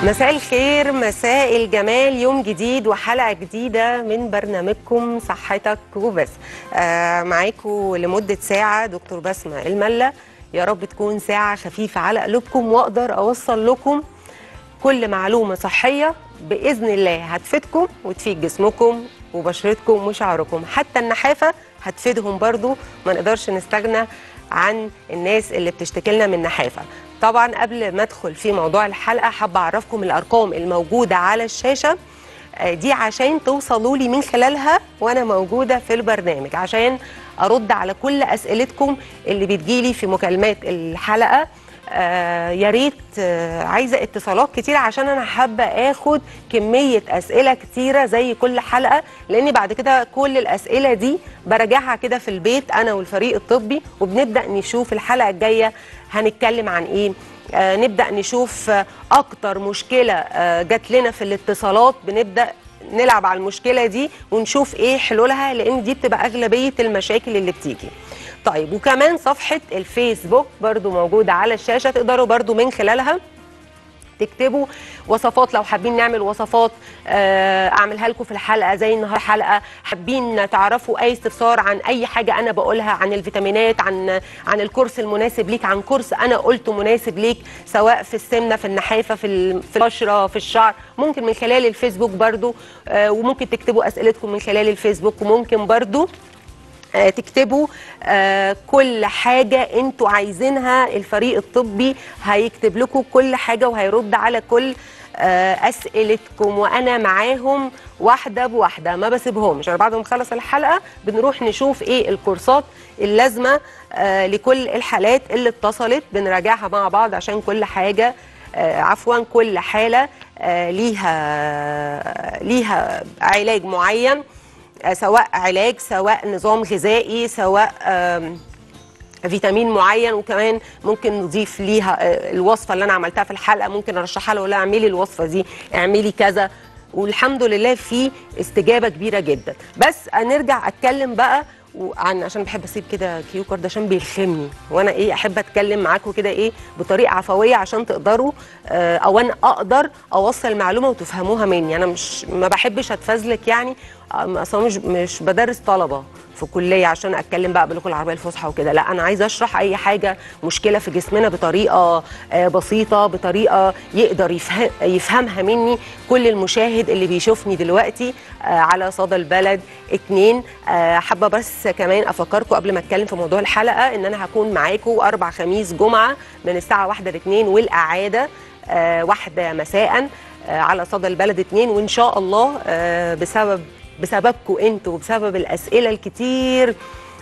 مساء الخير مساء الجمال يوم جديد وحلقة جديدة من برنامجكم صحتك وبس آه معاكم لمدة ساعة دكتور بسمة الملة يا رب تكون ساعة خفيفة على قلوبكم وأقدر أوصل لكم كل معلومة صحية بإذن الله هتفيدكم وتفيد جسمكم وبشرتكم وشعركم حتى النحافة هتفيدهم برضو ما نقدرش نستغنى عن الناس اللي بتشتكي لنا من نحافة طبعا قبل ما ادخل في موضوع الحلقة حابة أعرفكم الأرقام الموجودة على الشاشة آه، دي عشان توصلوا لي من خلالها وانا موجوده في البرنامج عشان ارد على كل اسئلتكم اللي بتجيلي في مكالمات الحلقه آه يا ريت آه عايزه اتصالات كتير عشان انا حابه اخد كميه اسئله كتيره زي كل حلقه لاني بعد كده كل الاسئله دي براجعها كده في البيت انا والفريق الطبي وبنبدا نشوف الحلقه الجايه هنتكلم عن ايه آه نبدا نشوف آه اكتر مشكله آه جات لنا في الاتصالات بنبدا نلعب على المشكله دي ونشوف ايه حلولها لان دي بتبقى اغلبيه المشاكل اللي بتيجي طيب وكمان صفحه الفيسبوك برضو موجوده على الشاشه تقدروا برضو من خلالها تكتبوا وصفات لو حابين نعمل وصفات آه، اعملها لكم في الحلقه زي النهارده حلقه حابين تعرفوا اي استفسار عن اي حاجه انا بقولها عن الفيتامينات عن عن الكورس المناسب ليك عن كورس انا قلته مناسب ليك سواء في السمنه في النحافه في ال- في البشره في الشعر ممكن من خلال الفيسبوك برضو آه، وممكن تكتبوا اسئلتكم من خلال الفيسبوك وممكن برضو آه، تكتبوا آه، كل حاجة انتوا عايزينها الفريق الطبي هيكتب لكم كل حاجة وهيرد على كل آه، أسئلتكم وأنا معاهم واحدة بواحدة ما بسيبهمش أنا بعد ما نخلص الحلقة بنروح نشوف إيه الكورسات اللازمة آه، لكل الحالات اللي اتصلت بنراجعها مع بعض عشان كل حاجة آه، عفوا كل حالة آه، ليها ليها علاج معين آه، سواء علاج سواء نظام غذائي سواء آم، فيتامين معين وكمان ممكن نضيف ليها آه، الوصفه اللي انا عملتها في الحلقه ممكن ارشحها له لا اعملي الوصفه دي اعملي كذا والحمد لله في استجابه كبيره جدا بس نرجع اتكلم بقى عن عشان بحب اسيب كده كيو كارد عشان بيلخمني وانا ايه احب اتكلم معاكم كده ايه بطريقه عفويه عشان تقدروا آه، او انا اقدر اوصل المعلومه وتفهموها مني انا مش ما بحبش اتفزلك يعني آه، اصلا مش مش بدرس طلبه في كليه عشان اتكلم بقى باللغه العربيه الفصحى وكده لا انا عايزه اشرح اي حاجه مشكله في جسمنا بطريقه آه، بسيطه بطريقه يقدر يفهم يفهمها مني كل المشاهد اللي بيشوفني دلوقتي آه، على صدى البلد اتنين آه، حابه بس كمان افكركم قبل ما اتكلم في موضوع الحلقه ان انا هكون معاكم اربع خميس جمعه من الساعه واحدة لاثنين والاعاده آه، واحدة مساء آه، على صدى البلد اتنين وان شاء الله آه، بسبب بسببكم انتوا وبسبب الاسئله الكتير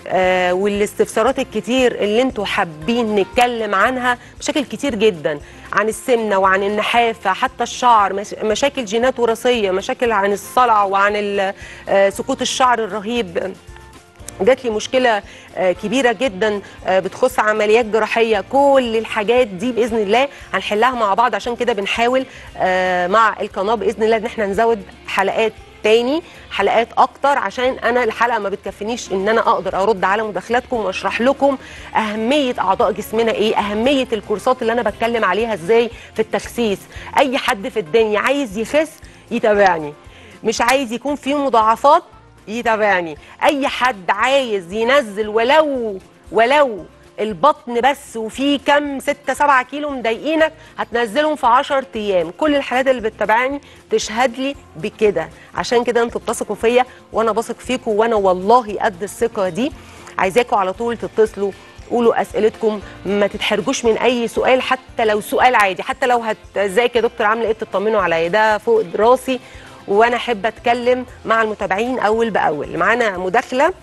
آه والاستفسارات الكتير اللي انتوا حابين نتكلم عنها بشكل كتير جدا عن السمنه وعن النحافه حتى الشعر مش مشاكل جينات وراثيه مشاكل عن الصلع وعن ال- آه، سقوط الشعر الرهيب جات لي مشكله آه، كبيره جدا آه، بتخص عمليات جراحيه كل الحاجات دي باذن الله هنحلها مع بعض عشان كده بنحاول آه، مع القناه باذن الله ان احنا نزود حلقات تاني حلقات اكتر عشان انا الحلقه ما بتكفينيش ان انا اقدر ارد على مداخلاتكم واشرح لكم اهميه اعضاء جسمنا ايه اهميه الكورسات اللي انا بتكلم عليها ازاي في التخسيس اي حد في الدنيا عايز يخس يتابعني مش عايز يكون فيه مضاعفات يتابعني اي حد عايز ينزل ولو ولو البطن بس وفي كم 6 7 كيلو مضايقينك هتنزلهم في 10 ايام كل الحالات اللي بتتابعني تشهد لي بكده عشان كده انتوا بتثقوا فيا وانا بثق فيكم وانا والله قد الثقه دي عايزاكم على طول تتصلوا قولوا اسئلتكم ما تتحرجوش من اي سؤال حتى لو سؤال عادي حتى لو هت ازيك يا دكتور عامله ايه تطمنوا عليا ده فوق راسي وانا احب اتكلم مع المتابعين اول باول معانا مداخله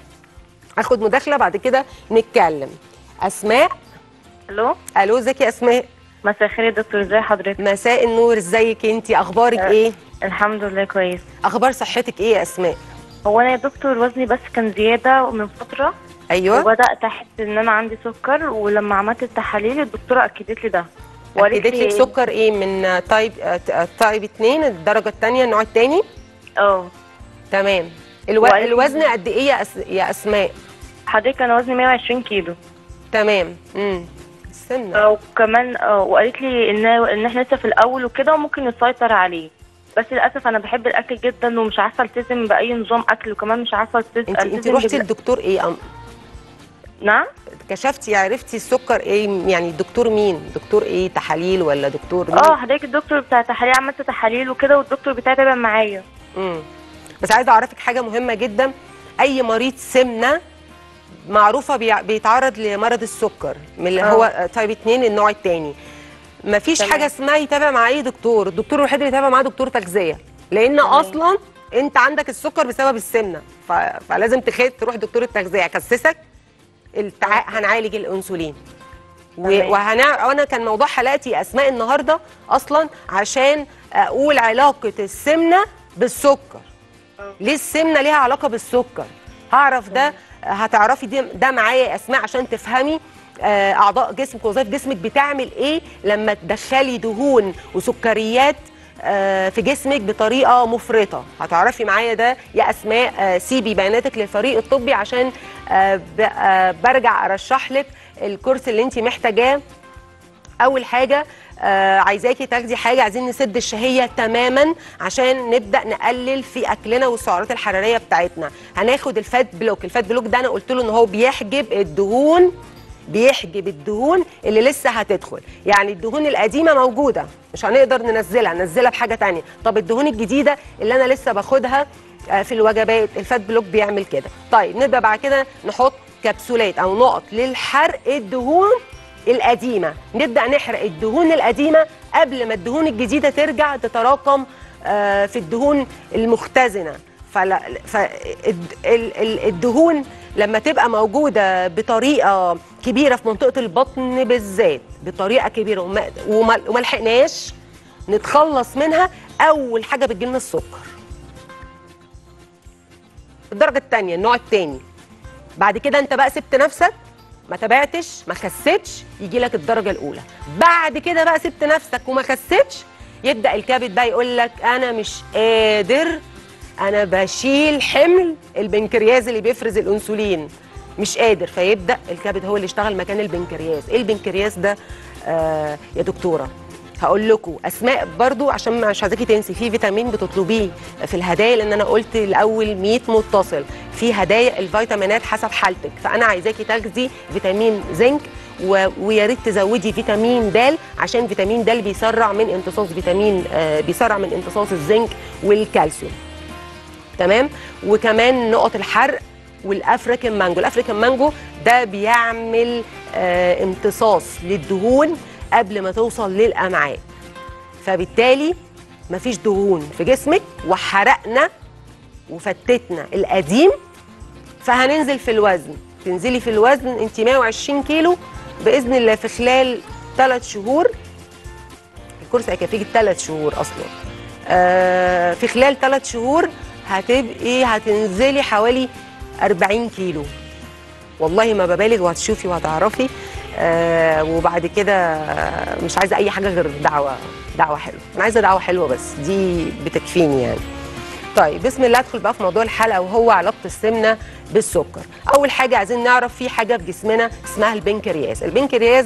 اخد مداخله بعد كده نتكلم اسماء الو الو ازيك يا اسماء مساء الخير يا دكتور ازي حضرتك مساء النور ازيك انتي اخبارك أه. ايه الحمد لله كويس اخبار صحتك ايه يا اسماء هو انا يا دكتور وزني بس كان زياده من فتره ايوه وبدات احس ان انا عندي سكر ولما عملت التحاليل الدكتوره اكدت لي ده وقالت اكدت لك سكر ايه من تايب آه، تايب 2 الدرجه الثانيه النوع الثاني اه تمام الو... وقالت لي- الوزن قد ايه يا, أس... يا اسماء حضرتك انا وزني 120 كيلو تمام امم السمنه آه، وكمان آه، وقالت لي ان ان احنا لسه في الاول وكده وممكن نسيطر عليه بس للاسف انا بحب الاكل جدا ومش عارفه التزم باي نظام اكل وكمان مش عارفه التزم انت انت رحتي للدكتور ايه أم نعم كشفتي عرفتي السكر ايه يعني الدكتور مين دكتور ايه تحاليل ولا دكتور مين اه حضرتك الدكتور بتاع تحاليل عملت تحاليل وكده والدكتور بتاعي تابع معايا مم. بس عايزه اعرفك حاجه مهمه جدا اي مريض سمنه معروفه بيع- بيتعرض لمرض السكر من اللي آه. هو تايب 2 النوع الثاني مفيش تمام. حاجه اسمها يتابع مع اي دكتور الدكتور الوحيد اللي يتابع معاه دكتور تغذيه لان تمام. اصلا انت عندك السكر بسبب السمنه ف... فلازم تخيل تروح دكتور التغذيه يكسسك التع... هنعالج الانسولين و- تمام. وهنع... وانا كان موضوع حلقتي اسماء النهارده اصلا عشان اقول علاقه السمنه بالسكر آه. ليه السمنه ليها علاقه بالسكر هعرف ده هتعرفي ده, ده معايا يا اسماء عشان تفهمي آه، اعضاء جسمك ووظائف جسمك بتعمل ايه لما تدخلي دهون وسكريات آه، في جسمك بطريقه مفرطه هتعرفي معايا ده يا اسماء آه، سيبي بياناتك للفريق الطبي عشان آه، ب- آه، برجع ارشح لك الكورس اللي انت محتاجاه اول حاجه آه عايزاكي تاخدي حاجه عايزين نسد الشهيه تماما عشان نبدا نقلل في اكلنا والسعرات الحراريه بتاعتنا هناخد الفات بلوك الفات بلوك ده انا قلت له ان هو بيحجب الدهون بيحجب الدهون اللي لسه هتدخل يعني الدهون القديمه موجوده مش هنقدر ننزلها ننزلها بحاجه تانية طب الدهون الجديده اللي انا لسه باخدها آه، في الوجبات الفات بلوك بيعمل كده طيب نبدا بعد كده نحط كبسولات او نقط للحرق الدهون القديمه نبدا نحرق الدهون القديمه قبل ما الدهون الجديده ترجع تتراكم آه، في الدهون المختزنه فلا فالدهون لما تبقى موجوده بطريقه كبيره في منطقه البطن بالذات بطريقه كبيره وما, وما, وما لحقناش نتخلص منها اول حاجه بتجيلنا السكر الدرجه الثانيه النوع الثاني بعد كده انت بقى سبت نفسك ما تابعتش ما خسيتش يجي لك الدرجه الاولى بعد كده بقى سبت نفسك وما خسيتش يبدا الكبد بقى يقول لك انا مش قادر انا بشيل حمل البنكرياز اللي بيفرز الانسولين مش قادر فيبدا الكبد هو اللي يشتغل مكان البنكرياس ايه البنكرياس ده آه يا دكتوره هقول لكم اسماء برضو عشان مش عايزاكي تنسي في فيتامين بتطلبيه في الهدايا لان انا قلت الاول 100 متصل في هدايا الفيتامينات حسب حالتك فانا عايزاكي تاخدي فيتامين زنك و- ويا ريت تزودي فيتامين د عشان فيتامين د بيسرع من امتصاص فيتامين آه بيسرع من امتصاص الزنك والكالسيوم تمام وكمان نقط الحرق والافريكان مانجو الافريكان مانجو ده بيعمل آه امتصاص للدهون قبل ما توصل للامعاء فبالتالي مفيش دهون في جسمك وحرقنا وفتتنا القديم فهننزل في الوزن تنزلي في الوزن انت 120 كيلو باذن الله في خلال ثلاث شهور الكورس هيكفيك ثلاث شهور اصلا آه في خلال ثلاث شهور هتبقي هتنزلي حوالي 40 كيلو والله ما ببالغ وهتشوفي وهتعرفي آه وبعد كده آه، مش عايزه اي حاجه غير دعوه دعوه حلوه انا عايزه دعوه حلوه بس دي بتكفيني يعني طيب بسم الله ادخل بقى في موضوع الحلقه وهو علاقه السمنه بالسكر اول حاجه عايزين نعرف في حاجه في جسمنا اسمها البنكرياس البنكرياس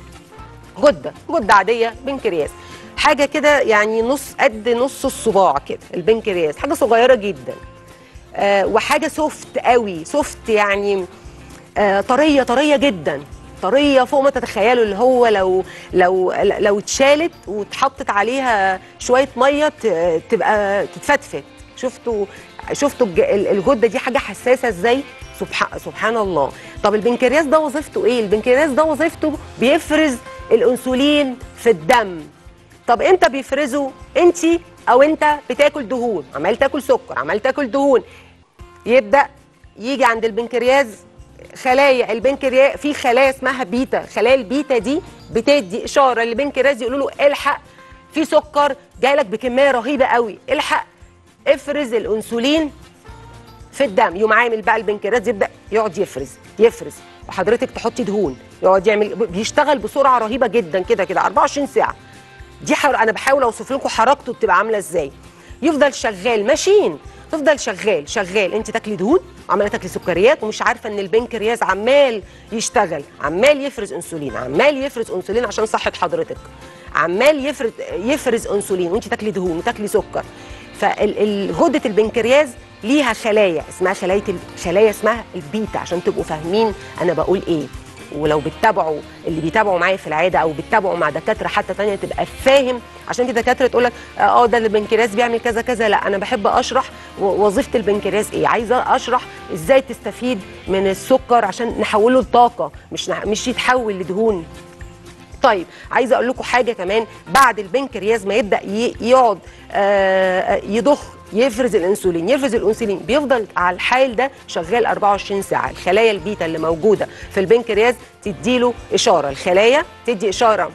غده غده عاديه بنكرياس حاجه كده يعني نص قد نص الصباع كده البنكرياس حاجه صغيره جدا آه وحاجه سوفت قوي سوفت يعني آه طريه طريه جدا طريه فوق ما تتخيلوا اللي هو لو لو لو اتشالت واتحطت عليها شويه ميه ت- تبقى تتفتفت شفتوا شفتوا الج- ال- الغده دي حاجه حساسه ازاي سبحان سبحان الله طب البنكرياس ده وظيفته ايه البنكرياس ده وظيفته بيفرز الانسولين في الدم طب امتى بيفرزه انت او انت بتاكل دهون عمال تاكل سكر عمال تاكل دهون يبدا يجي عند البنكرياس خلايا البنكرياس في خلايا اسمها بيتا خلايا البيتا دي بتدي اشاره للبنكرياس يقولوا له الحق في سكر جاي لك بكميه رهيبه قوي الحق افرز الانسولين في الدم يقوم عامل بقى البنكرياس يبدا يقعد يفرز يفرز وحضرتك تحطي دهون يقعد يعمل بيشتغل بسرعه رهيبه جدا كده كده 24 ساعه دي حر... انا بحاول اوصف لكم حركته بتبقى عامله ازاي يفضل شغال ماشين تفضل شغال شغال انت تاكلي دهون عماله تاكلي سكريات ومش عارفه ان البنكرياس عمال يشتغل عمال يفرز انسولين عمال يفرز انسولين عشان صحه حضرتك عمال يفرز يفرز انسولين وانت تاكلي دهون وتاكلي سكر فغده البنكرياس ليها خلايا اسمها خلايا ال- خلايا اسمها البيتا عشان تبقوا فاهمين انا بقول ايه ولو بتتابعوا اللي بيتابعوا معايا في العاده او بتتابعوا مع دكاتره حتى تانية تبقى فاهم عشان في دكاتره تقول لك اه ده البنكرياس بيعمل كذا كذا لا انا بحب اشرح و- وظيفه البنكرياس ايه عايزه اشرح ازاي تستفيد من السكر عشان نحوله لطاقه مش نح- مش يتحول لدهون طيب عايزه اقول لكم حاجه كمان بعد البنكرياس ما يبدا ي- يقعد آه، يضخ يفرز الانسولين يفرز الانسولين بيفضل على الحال ده شغال 24 ساعه الخلايا البيتا اللي موجوده في البنكرياس تديله اشاره الخلايا تدي اشاره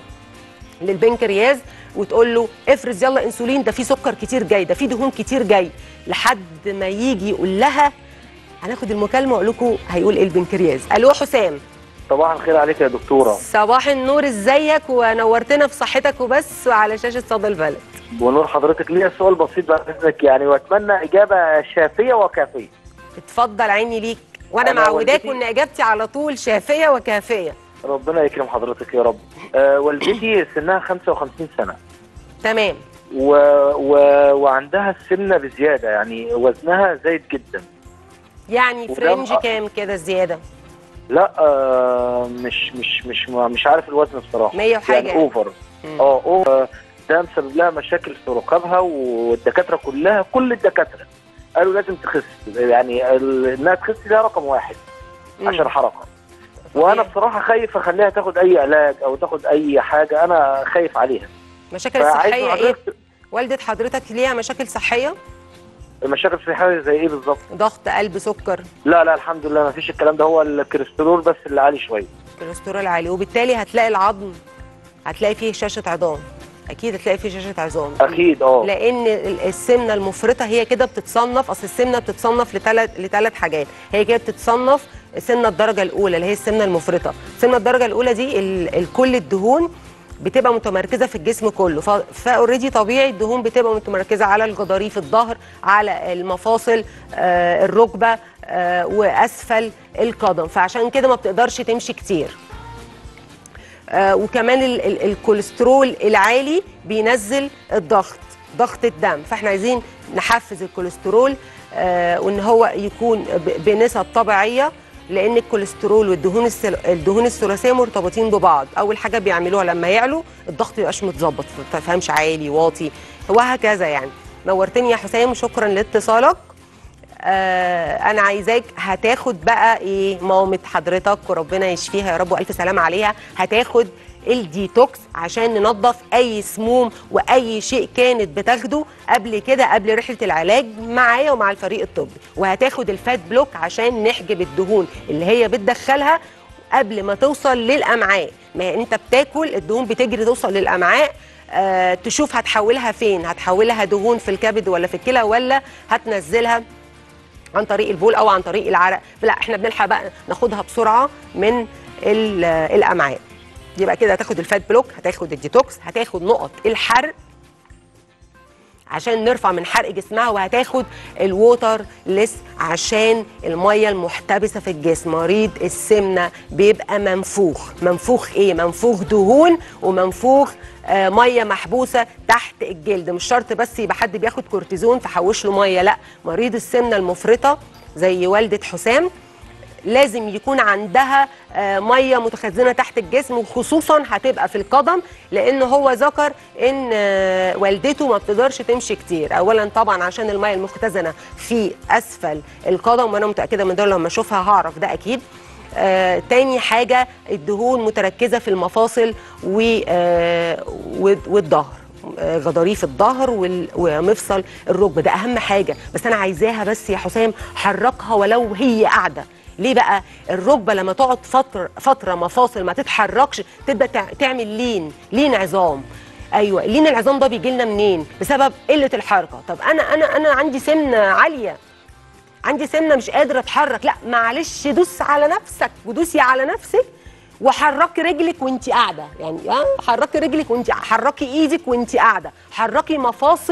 للبنكرياس وتقول له افرز يلا انسولين ده في سكر كتير جاي ده في دهون كتير جاي لحد ما يجي يقول لها هناخد المكالمه واقول لكم هيقول ايه البنكرياس الو حسام صباح الخير عليك يا دكتورة صباح النور ازيك ونورتنا في صحتك وبس على شاشه صدى البلد ونور حضرتك ليا سؤال بسيط بعد اذنك يعني واتمنى اجابة شافية وكافية اتفضل عيني ليك وانا أنا معوداك والدتي- ان اجابتي على طول شافيه وكافيه ربنا يكرم حضرتك يا رب آه والدتي سنها 55 سنة تمام و... و... وعندها السمنة بزيادة يعني وزنها زايد جدا يعني وده فرنج مق- كام كده زياده لا آه مش مش مش مش عارف الوزن بصراحة 100 وحاجة يعني يعني. اوفر مم. اه اوفر ده مسبب لها مشاكل في ركابها والدكاترة كلها كل الدكاترة قالوا لازم تخس يعني ال- انها تخس ده رقم واحد مم. عشان حركه وانا طبيعي. بصراحه خايف اخليها تاخد اي علاج او تاخد اي حاجه انا خايف عليها مشاكل فعايز صحيه ايه حضرتك والده حضرتك ليها مشاكل صحيه المشاكل الصحيه زي ايه بالظبط ضغط قلب سكر لا لا الحمد لله ما فيش الكلام ده هو الكوليسترول بس اللي عالي شويه كوليسترول عالي وبالتالي هتلاقي العظم هتلاقي فيه شاشه عظام اكيد هتلاقي فيه شاشه عظام اكيد اه لان ال- السمنه المفرطه هي كده بتتصنف اصل السمنه بتتصنف لثلاث لثلاث حاجات هي كده بتتصنف سمنه الدرجه الاولى اللي هي السمنه المفرطه السمنه الدرجه الاولى دي ال- ال- كل الدهون بتبقى متمركزه في الجسم كله فاوريدي طبيعي الدهون بتبقى متمركزه على الجداريف الظهر على المفاصل آه الركبه آه واسفل القدم فعشان كده ما بتقدرش تمشي كتير آه وكمان ال ال الكوليسترول العالي بينزل الضغط ضغط الدم فاحنا عايزين نحفز الكوليسترول آه وان هو يكون ب- بنسب طبيعيه لان الكوليسترول والدهون السل... الدهون الثلاثيه مرتبطين ببعض اول حاجه بيعملوها لما يعلوا الضغط يبقاش متظبط ما تفهمش عالي واطي وهكذا يعني نورتني يا حسام شكرا لاتصالك آه انا عايزاك هتاخد بقى ايه مامة حضرتك وربنا يشفيها يا رب والف سلامه عليها هتاخد الديتوكس عشان ننظف اي سموم واي شيء كانت بتاخده قبل كده قبل رحله العلاج معايا ومع الفريق الطبي وهتاخد الفات بلوك عشان نحجب الدهون اللي هي بتدخلها قبل ما توصل للامعاء ما انت بتاكل الدهون بتجري توصل للامعاء آه تشوف هتحولها فين هتحولها دهون في الكبد ولا في الكلى ولا هتنزلها عن طريق البول او عن طريق العرق لا احنا بنلحق بقى ناخدها بسرعه من ال- الامعاء يبقى كده هتاخد الفات بلوك هتاخد الديتوكس هتاخد نقط الحرق عشان نرفع من حرق جسمها وهتاخد الووتر ليس عشان الميه المحتبسه في الجسم مريض السمنه بيبقى منفوخ منفوخ ايه منفوخ دهون ومنفوخ آه ميه محبوسه تحت الجلد مش شرط بس يبقى حد بياخد كورتيزون فحوش له ميه لا مريض السمنه المفرطه زي والده حسام لازم يكون عندها آه، ميه متخزنه تحت الجسم وخصوصا هتبقى في القدم لان هو ذكر ان آه، والدته ما بتقدرش تمشي كتير اولا طبعا عشان الميه المختزنه في اسفل القدم وانا متاكده من ده لما اشوفها هعرف ده اكيد آه، تاني حاجه الدهون متركزه في المفاصل و- آه، والد- والظهر آه، غضاريف الظهر وال- ومفصل الركبه ده اهم حاجه بس انا عايزاها بس يا حسام حركها ولو هي قاعده ليه بقى الركبه لما تقعد فتره فتره مفاصل ما تتحركش تبدا تع- تعمل لين لين عظام ايوه لين العظام ده بيجي لنا منين بسبب قله الحركه طب انا انا انا عندي سمنه عاليه عندي سمنه مش قادره اتحرك لا معلش دوس على نفسك ودوسي على نفسك وحركي رجلك وانت قاعده يعني اه حركي رجلك وانت حركي ايدك وانت قاعده حركي مفاصل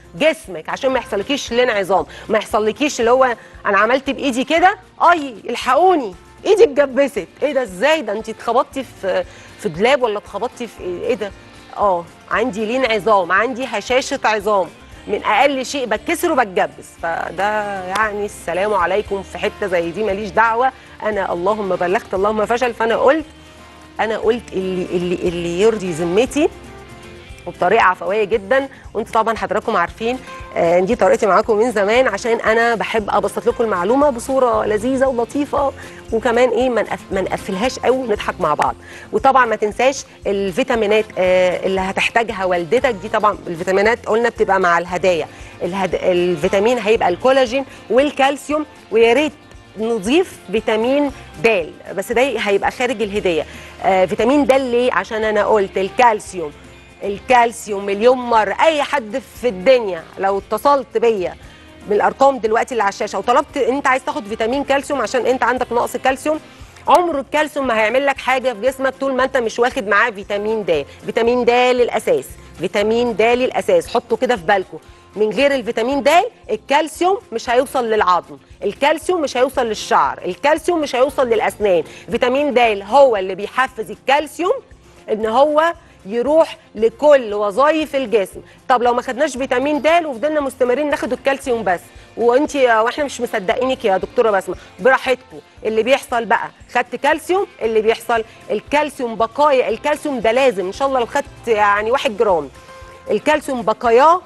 جسمك عشان ما يحصلكيش الانعظام ما يحصلكيش اللي هو انا عملت بايدي كده اي الحقوني ايدي اتجبست ايه ده ازاي ده انت اتخبطتي في في دولاب ولا اتخبطتي في ايه, إيه ده اه عندي لين عظام عندي هشاشه عظام من اقل شيء بتكسر وبتجبس فده يعني السلام عليكم في حته زي دي ماليش دعوه انا اللهم بلغت اللهم فشل فانا قلت انا قلت اللي اللي اللي يرضي ذمتي وبطريقه عفويه جدا وانتوا طبعا حضراتكم عارفين آه، دي طريقتي معاكم من زمان عشان انا بحب ابسط لكم المعلومه بصوره لذيذه ولطيفه وكمان ايه ما نقف- ما نقفلهاش قوي ونضحك مع بعض وطبعا ما تنساش الفيتامينات آه، اللي هتحتاجها والدتك دي طبعا الفيتامينات قلنا بتبقى مع الهدايا الهد... الفيتامين هيبقى الكولاجين والكالسيوم ويا ريت نضيف فيتامين د بس ده هيبقى خارج الهديه آه فيتامين د ليه عشان انا قلت الكالسيوم الكالسيوم مليون مره اي حد في الدنيا لو اتصلت بيا بالارقام دلوقتي اللي على الشاشه وطلبت ان انت عايز تاخد فيتامين كالسيوم عشان انت عندك نقص كالسيوم عمر الكالسيوم ما هيعمل لك حاجه في جسمك طول ما انت مش واخد معاه فيتامين د فيتامين د للاساس فيتامين د للاساس حطوا كده في بالكم من غير الفيتامين د الكالسيوم مش هيوصل للعظم الكالسيوم مش هيوصل للشعر الكالسيوم مش هيوصل للاسنان فيتامين د هو اللي بيحفز الكالسيوم ان هو يروح لكل وظائف الجسم طب لو ما خدناش فيتامين د وفضلنا مستمرين ناخد الكالسيوم بس وانت واحنا مش مصدقينك يا دكتوره بسمه براحتكم اللي بيحصل بقى خدت كالسيوم اللي بيحصل الكالسيوم بقايا الكالسيوم ده لازم ان شاء الله لو خدت يعني واحد جرام الكالسيوم بقاياه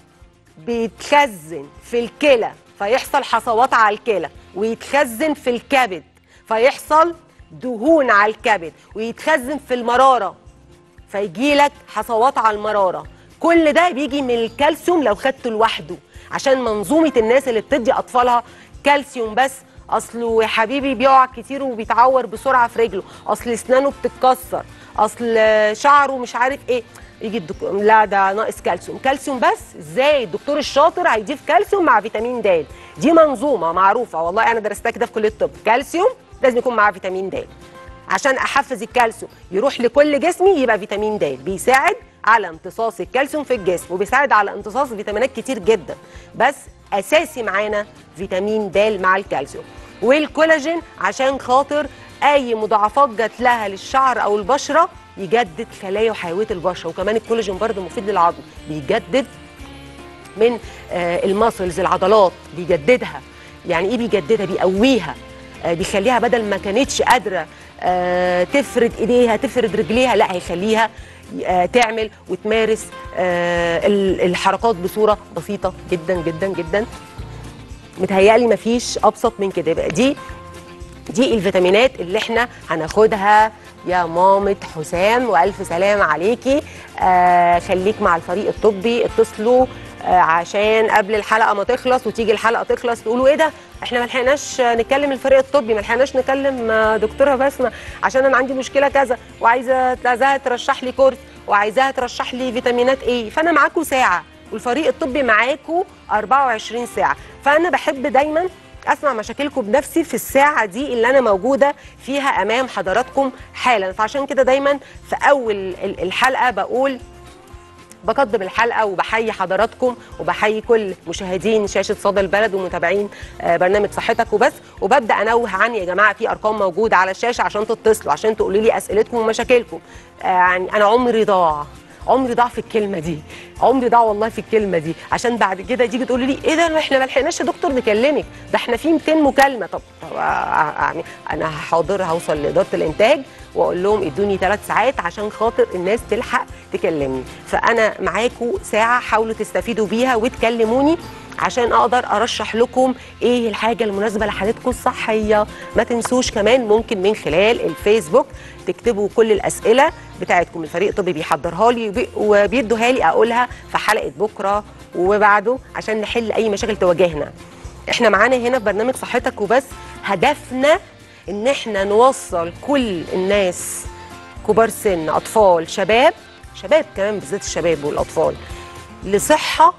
بيتخزن في الكلى فيحصل حصوات على الكلى ويتخزن في الكبد فيحصل دهون على الكبد ويتخزن في المراره فيجي لك حصوات على المراره كل ده بيجي من الكالسيوم لو خدته لوحده عشان منظومه الناس اللي بتدي اطفالها كالسيوم بس اصله يا حبيبي بيقع كتير وبيتعور بسرعه في رجله اصل اسنانه بتتكسر اصل شعره مش عارف ايه يجي الدكتور لا ده ناقص كالسيوم كالسيوم بس ازاي الدكتور الشاطر هيضيف كالسيوم مع فيتامين د دي منظومه معروفه والله انا درستها كده في كليه الطب كالسيوم لازم يكون معاه فيتامين د عشان احفز الكالسيوم يروح لكل جسمي يبقى فيتامين د بيساعد على امتصاص الكالسيوم في الجسم وبيساعد على امتصاص فيتامينات كتير جدا بس اساسي معانا فيتامين د مع الكالسيوم والكولاجين عشان خاطر اي مضاعفات جات لها للشعر او البشره يجدد خلايا وحيويه البشره وكمان الكولاجين برضه مفيد للعظم بيجدد من آه، الماسلز العضلات بيجددها يعني ايه بيجددها بيقويها آه، بيخليها بدل ما كانتش قادره آه، تفرد ايديها تفرد رجليها لا هيخليها آه، تعمل وتمارس آه، ال- الحركات بصوره بسيطه جدا جدا جدا متهيألي مفيش ابسط من كده يبقى دي دي الفيتامينات اللي احنا هناخدها يا مامة حسام والف سلام عليكي آه خليك مع الفريق الطبي اتصلوا آه عشان قبل الحلقه ما تخلص وتيجي الحلقه تخلص تقولوا ايه ده احنا ما لحقناش نكلم الفريق الطبي ما لحقناش نكلم آه، دكتوره بسمه عشان انا عندي مشكله كذا وعايزه عايزاها ترشح لي كورس وعايزاها ترشح لي فيتامينات ايه فانا معاكم ساعه والفريق الطبي معاكم 24 ساعه فانا بحب دايما اسمع مشاكلكم بنفسي في الساعه دي اللي انا موجوده فيها امام حضراتكم حالا فعشان كده دايما في اول ال- الحلقه بقول بقدم الحلقه وبحيي حضراتكم وبحيي كل مشاهدين شاشه صدى البلد ومتابعين آه، برنامج صحتك وبس وببدا انوه عن يا جماعه في ارقام موجوده على الشاشه عشان تتصلوا عشان تقولوا لي اسئلتكم ومشاكلكم آه، يعني انا عمري ضاع عمري ضاع في الكلمه دي عمري ضاع والله في الكلمه دي عشان بعد كده تيجي تقولي لي ايه ده احنا ما لحقناش يا دكتور نكلمك ده احنا في 200 مكالمه طب طب آه، يعني انا حاضر هوصل لاداره الانتاج واقول لهم ادوني ثلاث ساعات عشان خاطر الناس تلحق تكلمني فانا معاكم ساعه حاولوا تستفيدوا بيها وتكلموني عشان اقدر ارشح لكم ايه الحاجه المناسبه لحالتكم الصحيه ما تنسوش كمان ممكن من خلال الفيسبوك تكتبوا كل الاسئله بتاعتكم الفريق الطبي بيحضرها لي وبي- وبيدوها لي اقولها في حلقه بكره وبعده عشان نحل اي مشاكل تواجهنا احنا معانا هنا في برنامج صحتك وبس هدفنا ان احنا نوصل كل الناس كبار سن اطفال شباب شباب كمان بالذات الشباب والاطفال لصحه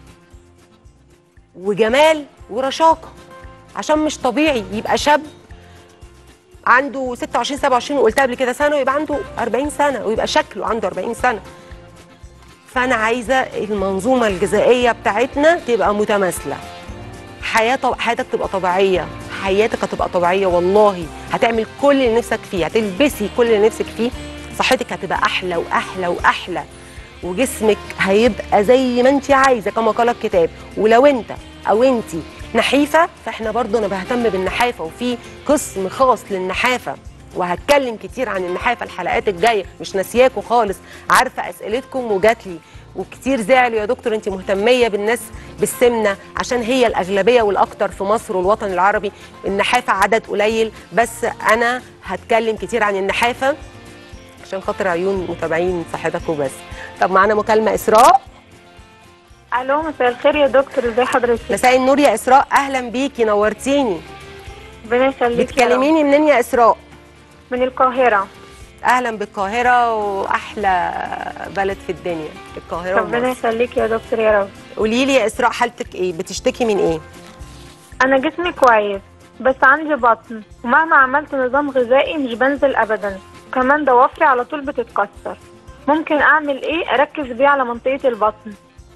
وجمال ورشاقه عشان مش طبيعي يبقى شاب عنده 26 27 وقلتها قبل كده سنه ويبقى عنده 40 سنه ويبقى شكله عنده 40 سنه فانا عايزه المنظومه الغذائيه بتاعتنا تبقى متماثله حياه طب... حياتك تبقى طبيعيه حياتك هتبقى طبيعيه والله هتعمل كل اللي نفسك فيه هتلبسي كل اللي نفسك فيه صحتك هتبقى احلى واحلى واحلى وجسمك هيبقى زي ما انت عايزه كما قال الكتاب ولو انت او انت نحيفه فاحنا برضو انا بهتم بالنحافه وفي قسم خاص للنحافه وهتكلم كتير عن النحافه الحلقات الجايه مش ناسياكوا خالص عارفه اسئلتكم وجات لي وكتير زعلوا يا دكتور انت مهتميه بالناس بالسمنه عشان هي الاغلبيه والاكتر في مصر والوطن العربي النحافه عدد قليل بس انا هتكلم كتير عن النحافه عشان خاطر عيون متابعين صحتك وبس طب معانا مكالمه اسراء الو مساء الخير يا دكتور ازي حضرتك مساء النور يا اسراء اهلا بيكي نورتيني ربنا يخليك يا رب. بتكلميني منين يا اسراء من القاهره اهلا بالقاهره واحلى بلد في الدنيا القاهره ربنا ومصر. يخليك يا دكتور يا رب قولي لي يا اسراء حالتك ايه بتشتكي من ايه انا جسمي كويس بس عندي بطن ومهما عملت نظام غذائي مش بنزل ابدا وكمان ضوافري على طول بتتكسر ممكن اعمل ايه اركز بيه على منطقه البطن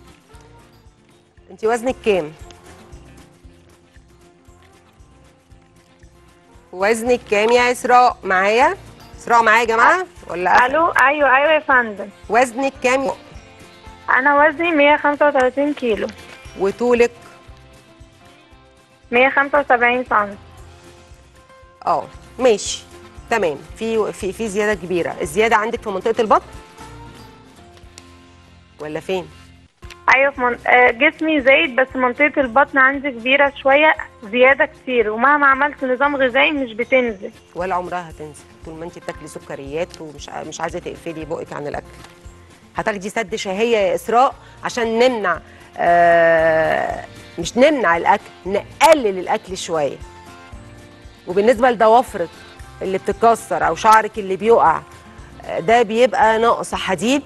انت وزنك كام وزنك كام يا اسراء معايا اسراء معايا يا جماعه ولا قافلة؟ الو ايوه ايوه يا فندم وزنك كام انا وزني 135 كيلو وطولك 175 سم اه ماشي تمام في في في زياده كبيره الزياده عندك في منطقه البطن ولا فين ايوه في من... آه، جسمي زايد بس منطقه البطن عندي كبيره شويه زياده كتير ومهما عملت نظام غذائي مش بتنزل ولا عمرها هتنزل طول ما انت بتاكلي سكريات ومش ع- مش عايزه تقفلي بقك عن الاكل هتاخدي سد شهيه يا اسراء عشان نمنع آه مش نمنع الاكل نقلل الاكل شويه وبالنسبه لضوافرك اللي بتتكسر او شعرك اللي بيقع آه، ده بيبقى نقص حديد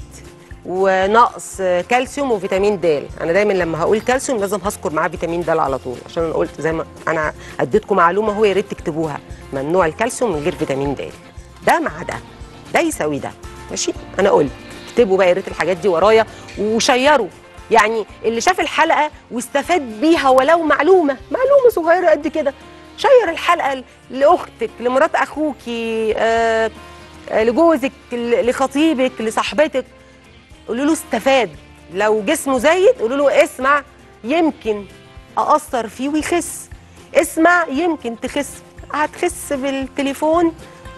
ونقص آه، كالسيوم وفيتامين د انا دايما لما هقول كالسيوم لازم هذكر معاه فيتامين د على طول عشان انا قلت زي ما انا اديتكم معلومه هو يا ريت تكتبوها ممنوع الكالسيوم من غير فيتامين د ده مع ده ده يساوي ده ماشي انا قلت اكتبوا بقى يا ريت الحاجات دي ورايا وشيروا يعني اللي شاف الحلقه واستفاد بيها ولو معلومه معلومه صغيره قد كده شير الحلقه لاختك لمرات اخوكي آه آه، لجوزك ل- لخطيبك لصاحبتك قولوا له استفاد لو جسمه زايد قولوا له اسمع يمكن اقصر فيه ويخس اسمع يمكن تخس هتخس بالتليفون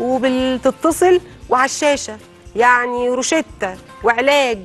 وبتتصل وعلى الشاشه يعني روشته وعلاج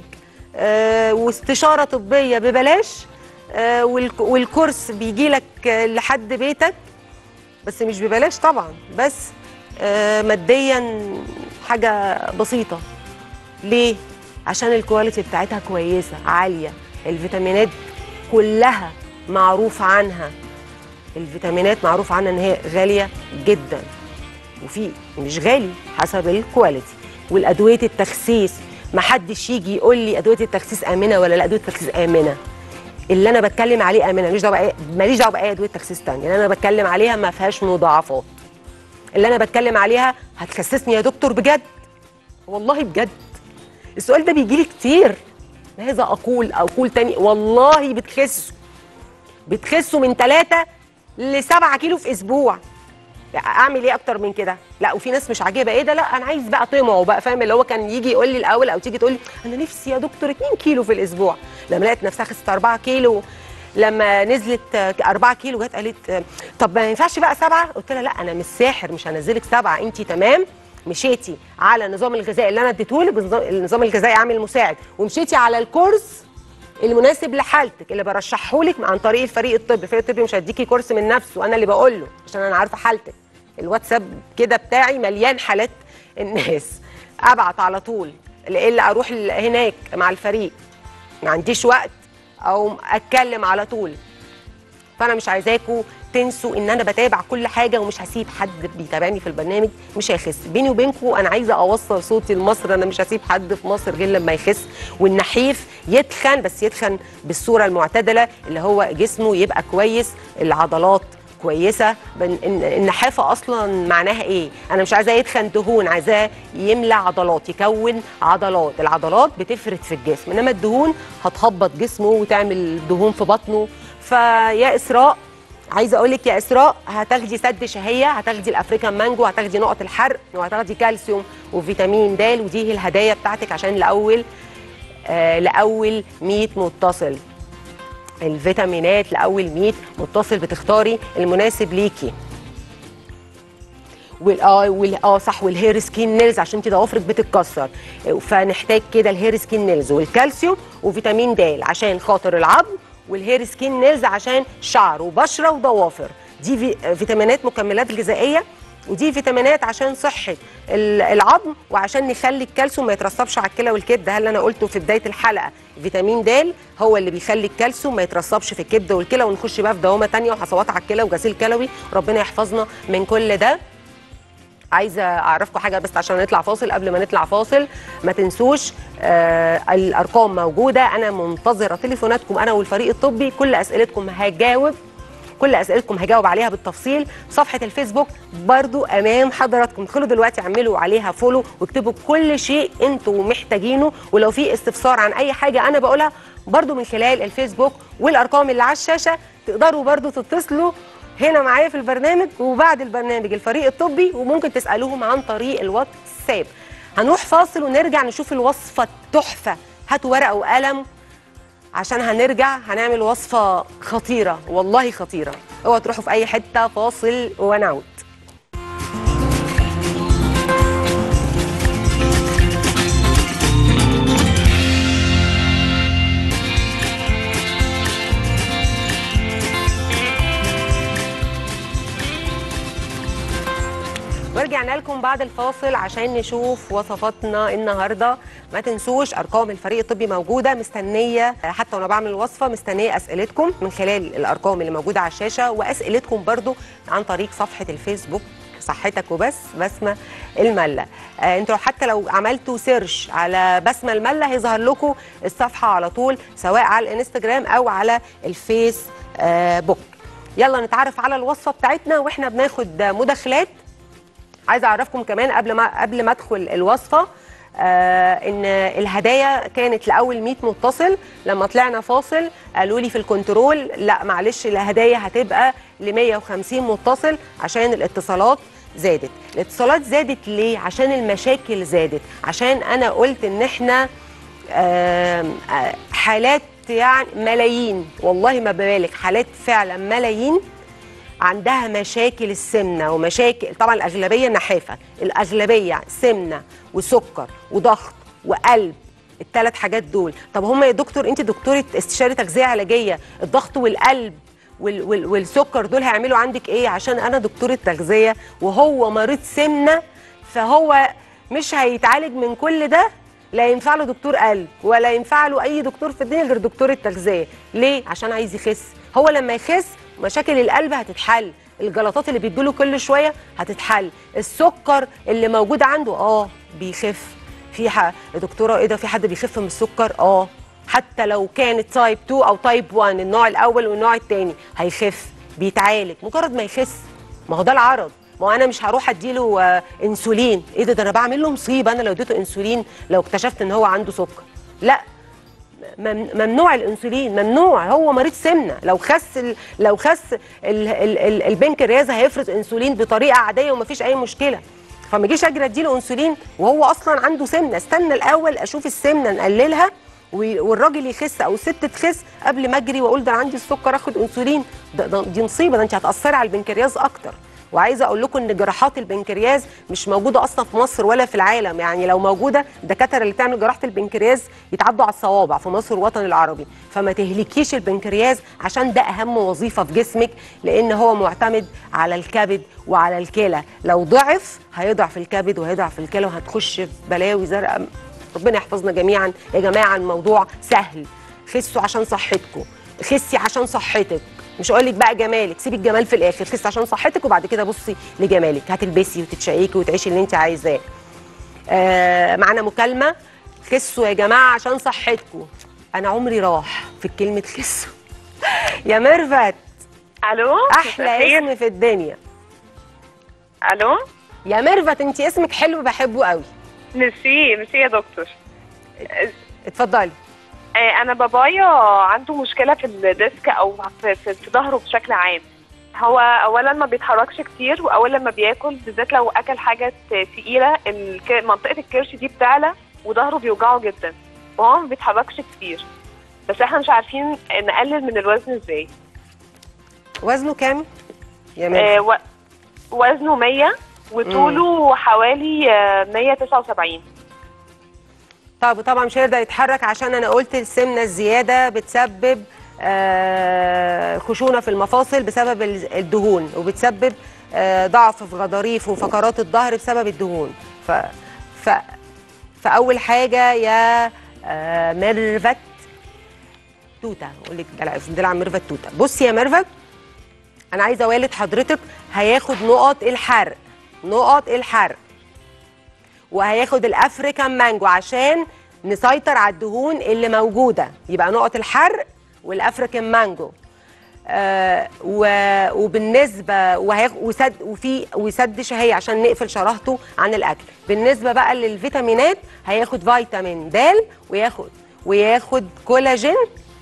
آه واستشاره طبيه ببلاش آه والك- والكورس بيجي لك لحد بيتك بس مش ببلاش طبعا بس آه ماديا حاجه بسيطه ليه عشان الكواليتي بتاعتها كويسه عاليه الفيتامينات كلها معروف عنها الفيتامينات معروف عنها ان هي غاليه جدا وفي مش غالي حسب الكواليتي والادويه التخسيس ما حدش يجي يقول لي ادويه التخسيس امنه ولا لا ادويه التخسيس امنه اللي انا بتكلم عليه امنه ماليش دعوه بأي- ماليش دعوه باي ادويه تخسيس تانية اللي انا بتكلم عليها ما فيهاش مضاعفات اللي انا بتكلم عليها هتخسسني يا دكتور بجد والله بجد السؤال ده بيجي لي كتير ماذا اقول او اقول تاني والله بتخسوا بتخسوا من 3 ل 7 كيلو في اسبوع يعني اعمل ايه اكتر من كده لا وفي ناس مش عاجبها ايه ده لا انا عايز بقى طمعه بقى فاهم اللي هو كان يجي يقول لي الاول او تيجي تقول لي انا نفسي يا دكتور 2 كيلو في الاسبوع لما لقيت نفسها خست 4 كيلو لما نزلت آه، 4 كيلو جت قالت آه، طب ما ينفعش بقى سبعه قلت لها لا انا مش ساحر مش هنزلك سبعه انت تمام مشيتي على النظام الغذائي اللي انا اديته لك النظام الغذائي عامل مساعد ومشيتي على الكورس المناسب لحالتك اللي برشحه لك عن طريق الفريق الطبي الفريق الطبي مش هيديكي كورس من نفسه انا اللي بقول له عشان انا عارفه حالتك الواتساب كده بتاعي مليان حالات الناس ابعت على طول الا اروح ال- هناك مع الفريق ما عنديش وقت او اتكلم على طول فانا مش عايزاكم تنسوا ان انا بتابع كل حاجه ومش هسيب حد بيتابعني في البرنامج مش هيخس بيني وبينكم انا عايزه اوصل صوتي لمصر انا مش هسيب حد في مصر غير لما يخس والنحيف يتخن بس يتخن بالصوره المعتدله اللي هو جسمه يبقى كويس العضلات كويسه بن- إن- النحافه اصلا معناها ايه انا مش عايزاه يتخن دهون عايزاه يملى عضلات يكون عضلات العضلات بتفرد في الجسم انما الدهون هتهبط جسمه وتعمل دهون في بطنه فيا اسراء عايزه اقول لك يا اسراء هتاخدي سد شهيه هتاخدي الافريكان مانجو هتاخدي نقط الحرق وهتاخدي كالسيوم وفيتامين د ودي هي الهدايا بتاعتك عشان لاول آه لاول 100 متصل الفيتامينات لاول 100 متصل بتختاري المناسب ليكي وال اه وال اه صح والهير سكين نيلز عشان انت ضوافرك بتتكسر فنحتاج كده الهير سكين نيلز والكالسيوم وفيتامين د عشان خاطر العظم والهير سكين نيلز عشان شعر وبشره وضوافر دي في فيتامينات مكملات غذائيه ودي فيتامينات عشان صحه ال- العظم وعشان نخلي الكالسيوم ما يترسبش على الكلى والكبد ده اللي انا قلته في بدايه الحلقه فيتامين د هو اللي بيخلي الكالسيوم ما يترسبش في الكبد والكلى ونخش بقى في دوامه تانية وحصوات على الكلى وغسيل كلوي ربنا يحفظنا من كل ده عايزه اعرفكم حاجه بس عشان نطلع فاصل قبل ما نطلع فاصل ما تنسوش آه الارقام موجوده انا منتظره تليفوناتكم انا والفريق الطبي كل اسئلتكم هجاوب كل اسئلتكم هجاوب عليها بالتفصيل صفحه الفيسبوك برضو امام حضراتكم ادخلوا دلوقتي اعملوا عليها فولو واكتبوا كل شيء انتوا محتاجينه ولو في استفسار عن اي حاجه انا بقولها برضو من خلال الفيسبوك والارقام اللي على الشاشه تقدروا برضو تتصلوا هنا معايا في البرنامج وبعد البرنامج الفريق الطبي وممكن تسالوهم عن طريق الواتساب هنروح فاصل ونرجع نشوف الوصفه التحفه هاتوا ورقه وقلم عشان هنرجع هنعمل وصفه خطيره والله خطيره اوعوا تروحوا في اي حته فاصل ونعود ورجعنا لكم بعد الفاصل عشان نشوف وصفاتنا النهارده ما تنسوش ارقام الفريق الطبي موجوده مستنيه حتى وانا بعمل الوصفه مستنيه اسئلتكم من خلال الارقام اللي موجوده على الشاشه واسئلتكم برضو عن طريق صفحه الفيسبوك صحتك وبس بسمه المله آه انتوا حتى لو عملتوا سيرش على بسمه المله هيظهر لكم الصفحه على طول سواء على الانستجرام او على الفيس آه بوك يلا نتعرف على الوصفه بتاعتنا واحنا بناخد مداخلات عايزه اعرفكم كمان قبل ما قبل ما ادخل الوصفه آه ان الهدايا كانت لاول 100 متصل لما طلعنا فاصل قالوا لي في الكنترول لا معلش الهدايا هتبقى ل 150 متصل عشان الاتصالات زادت الاتصالات زادت ليه عشان المشاكل زادت عشان انا قلت ان احنا آم، آه، حالات يعني ملايين والله ما ببالغ حالات فعلا ملايين عندها مشاكل السمنه ومشاكل طبعا الاغلبيه نحافه الاغلبيه سمنه وسكر وضغط وقلب الثلاث حاجات دول طب هم يا دكتور انت دكتوره استشاره تغذيه علاجيه الضغط والقلب وال وال والسكر دول هيعملوا عندك ايه عشان انا دكتوره تغذيه وهو مريض سمنه فهو مش هيتعالج من كل ده لا ينفع له دكتور قلب ولا ينفع له اي دكتور في الدنيا غير دكتور التغذيه ليه عشان عايز يخس هو لما يخس مشاكل القلب هتتحل الجلطات اللي بيدوله كل شويه هتتحل السكر اللي موجود عنده اه بيخف في ح... يا دكتوره ايه ده في حد بيخف من السكر اه حتى لو كانت تايب 2 او تايب 1 النوع الاول والنوع الثاني هيخف بيتعالج مجرد ما يخس ما هو ده العرض ما هو انا مش هروح اديله آه، انسولين ايه ده ده انا بعمل له مصيبه انا لو اديته انسولين لو اكتشفت ان هو عنده سكر لا مم- ممنوع الانسولين ممنوع هو مريض سمنه لو خس ال- لو خس ال- ال- ال- البنكرياس هيفرز انسولين بطريقه عاديه ومفيش اي مشكله فما اجيش اجري اديله انسولين وهو اصلا عنده سمنه استنى الاول اشوف السمنه نقللها و- والراجل يخس او الست تخس قبل ما اجري واقول ده أنا عندي السكر اخد انسولين ده ده دي مصيبه ده انت هتاثري على البنكرياس اكتر وعايزه اقول لكم ان جراحات البنكرياس مش موجوده اصلا في مصر ولا في العالم يعني لو موجوده الدكاتره اللي بتعمل جراحه البنكرياس يتعدوا على الصوابع في مصر والوطن العربي فما تهلكيش البنكرياس عشان ده اهم وظيفه في جسمك لان هو معتمد على الكبد وعلى الكلى لو ضعف هيضعف الكبد وهيضعف الكلى وهتخش في بلاوي زرقاء ربنا يحفظنا جميعا يا جماعه الموضوع سهل خسوا عشان صحتكم خسي عشان صحتك مش هقول لك بقى جمالك سيبي الجمال في الاخر خسي عشان صحتك وبعد كده بصي لجمالك هتلبسي وتتشيكي وتعيشي اللي انت عايزاه آه معانا مكالمه خسوا يا جماعه عشان صحتكم انا عمري راح في كلمه خسوا يا ميرفت الو احلى خير. اسم في الدنيا الو يا ميرفت انت اسمك حلو بحبه قوي ميرسي ميرسي يا دكتور اتفضلي آه، انا بابايا عنده مشكله في الديسك او في, في, في ظهره بشكل عام هو اولا ما بيتحركش كتير واول لما بياكل بالذات لو اكل حاجه تقيله الك- منطقه الكرش دي بتعلى وظهره بيوجعه جدا وهو ما بيتحركش كتير بس احنا مش عارفين نقلل من الوزن ازاي وزنه كام يا آه ميرفت و... وزنه 100 وطوله حوالي آه، 179 طب طبعا مش هيقدر يتحرك عشان انا قلت السمنه الزياده بتسبب آه، خشونه في المفاصل بسبب ال- الدهون وبتسبب آه، ضعف في غضاريف وفقرات الظهر بسبب الدهون ف ف فاول حاجه يا آه، ميرفت توته اقول لك دلع دلع ميرفت توته بصي يا ميرفت انا عايزه والد حضرتك هياخد نقط الحرق نقط الحرق وهياخد الافريكان مانجو عشان نسيطر على الدهون اللي موجوده يبقى نقط الحرق والافريكان مانجو آه و- وبالنسبه وهياخ- وسد وفي وسد شهيه عشان نقفل شراهته عن الاكل بالنسبه بقى للفيتامينات هياخد فيتامين د وياخد وياخد كولاجين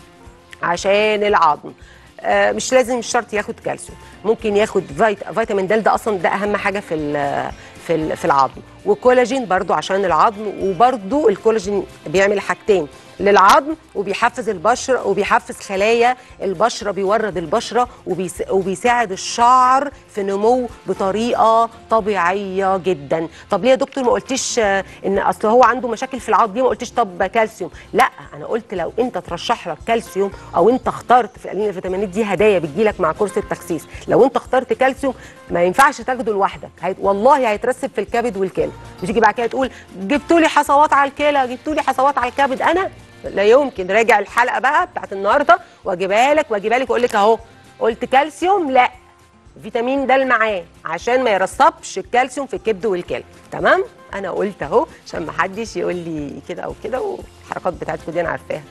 عشان العظم آه، مش لازم مش شرط ياخد كالسيوم ممكن ياخد فيت... فيتامين د ده اصلا ده اهم حاجه في ال... في ال... في العظم وكولاجين برضو عشان العظم وبرضو الكولاجين بيعمل حاجتين للعظم وبيحفز البشره وبيحفز خلايا البشره بيورد البشره وبيس... وبيساعد الشعر في نمو بطريقه طبيعيه جدا طب ليه يا دكتور ما قلتيش آه، ان اصل هو عنده مشاكل في العظم ليه ما قلتيش طب كالسيوم لا انا قلت لو انت ترشح لك كالسيوم او انت اخترت في لان الفيتامينات دي هدايا بتجيلك مع كورس التخسيس لو انت اخترت كالسيوم ما ينفعش تاخده لوحدك هيت... والله هيترسب في الكبد والكلى وتيجي بعد كده تقول جبتوا لي حصوات على الكلى جبتوا لي حصوات على الكبد انا لا يمكن راجع الحلقه بقى بتاعت النهارده واجيبها لك واجيبها لك واقول لك اهو قلت كالسيوم لا فيتامين د معاه عشان ما يرسبش الكالسيوم في الكبد والكلى تمام انا قلت اهو عشان ما حدش يقول لي كده او كده والحركات بتاعتكم دي انا عارفاها